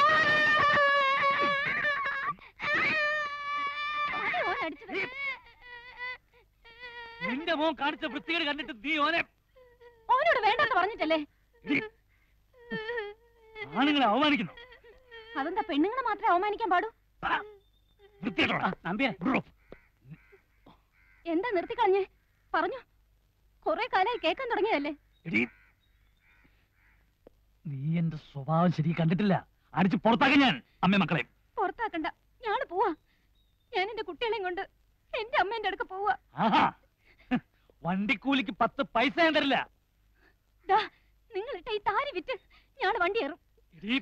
നിന്റെ മോൻ കാണിച്ച വൃത്തികേട് കണ്ടിട്ട് നീ ഓനെ അവനോട് വേണ്ടെന്ന് പറഞ്ഞിട്ടല്ലേ ആണുങ്ങളെ അവമാനിക്കുന്നു അതെന്താ പെണ്ണുങ്ങളെ മാത്രമേ അവമാനിക്കാൻ പാടൂ വൃത്തികേട്ടോടാ നമ്പിയെ എന്താ നിർത്തിക്കളഞ്ഞേ പറഞ്ഞു കൊറേ കാലമായി കേൾക്കാൻ തുടങ്ങിയതല്ലേ എടീ നീ എന്റെ സ്വഭാവം ശരി കണ്ടിട്ടില്ല അടിച്ച് പുറത്താക്കി ഞാൻ അമ്മ മക്കളെ പുറത്താക്കണ്ട ഞാള് പോവാ ഞാൻ എന്റെ കുട്ടികളെയും കൊണ്ട് എന്റെ അമ്മേന്റെ അടുക്ക പോവാ ആഹാ വണ്ടിക്കൂലിക്ക് പത്ത് പൈസ ഞാൻ തരില്ല ദാ നിങ്ങൾ ഇട്ട ഈ താരി വിറ്റ് ഞാള് വണ്ടി കയറും എടീ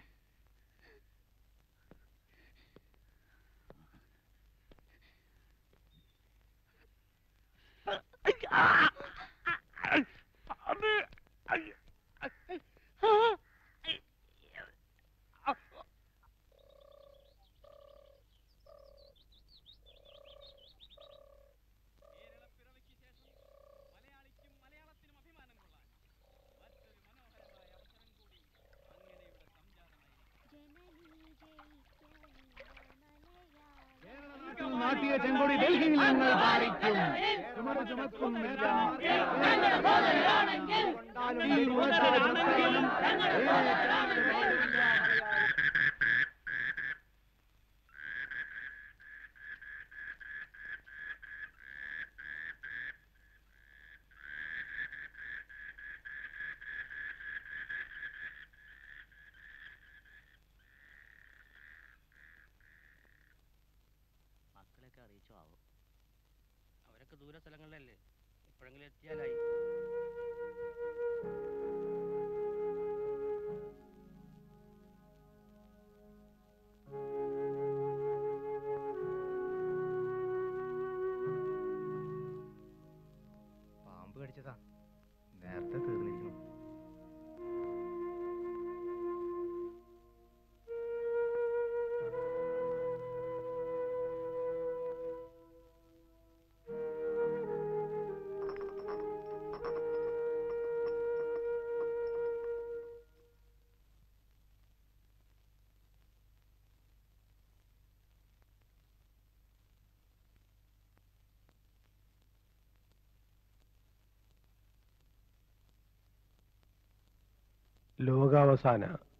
നാട്ടിയ ചെങ്കൊടി ഡൽഹിയിൽ ഞങ്ങൾ പാലിക്കും ചുമട് ചുമക്കുന്നില്ല കൊണ്ടാലും ഉറച്ചൊരു മക്കളെയൊക്കെ അറിയിച്ചോ ആവോ അവരൊക്കെ ദൂര സ്ഥലങ്ങളിലല്ലേ എപ്പോഴെങ്കിലും എത്തിയാലായി പാമ്പ് കടിച്ചതാ നേരത്തെ തീർന്നിരിക്കണം ലോകാവസാന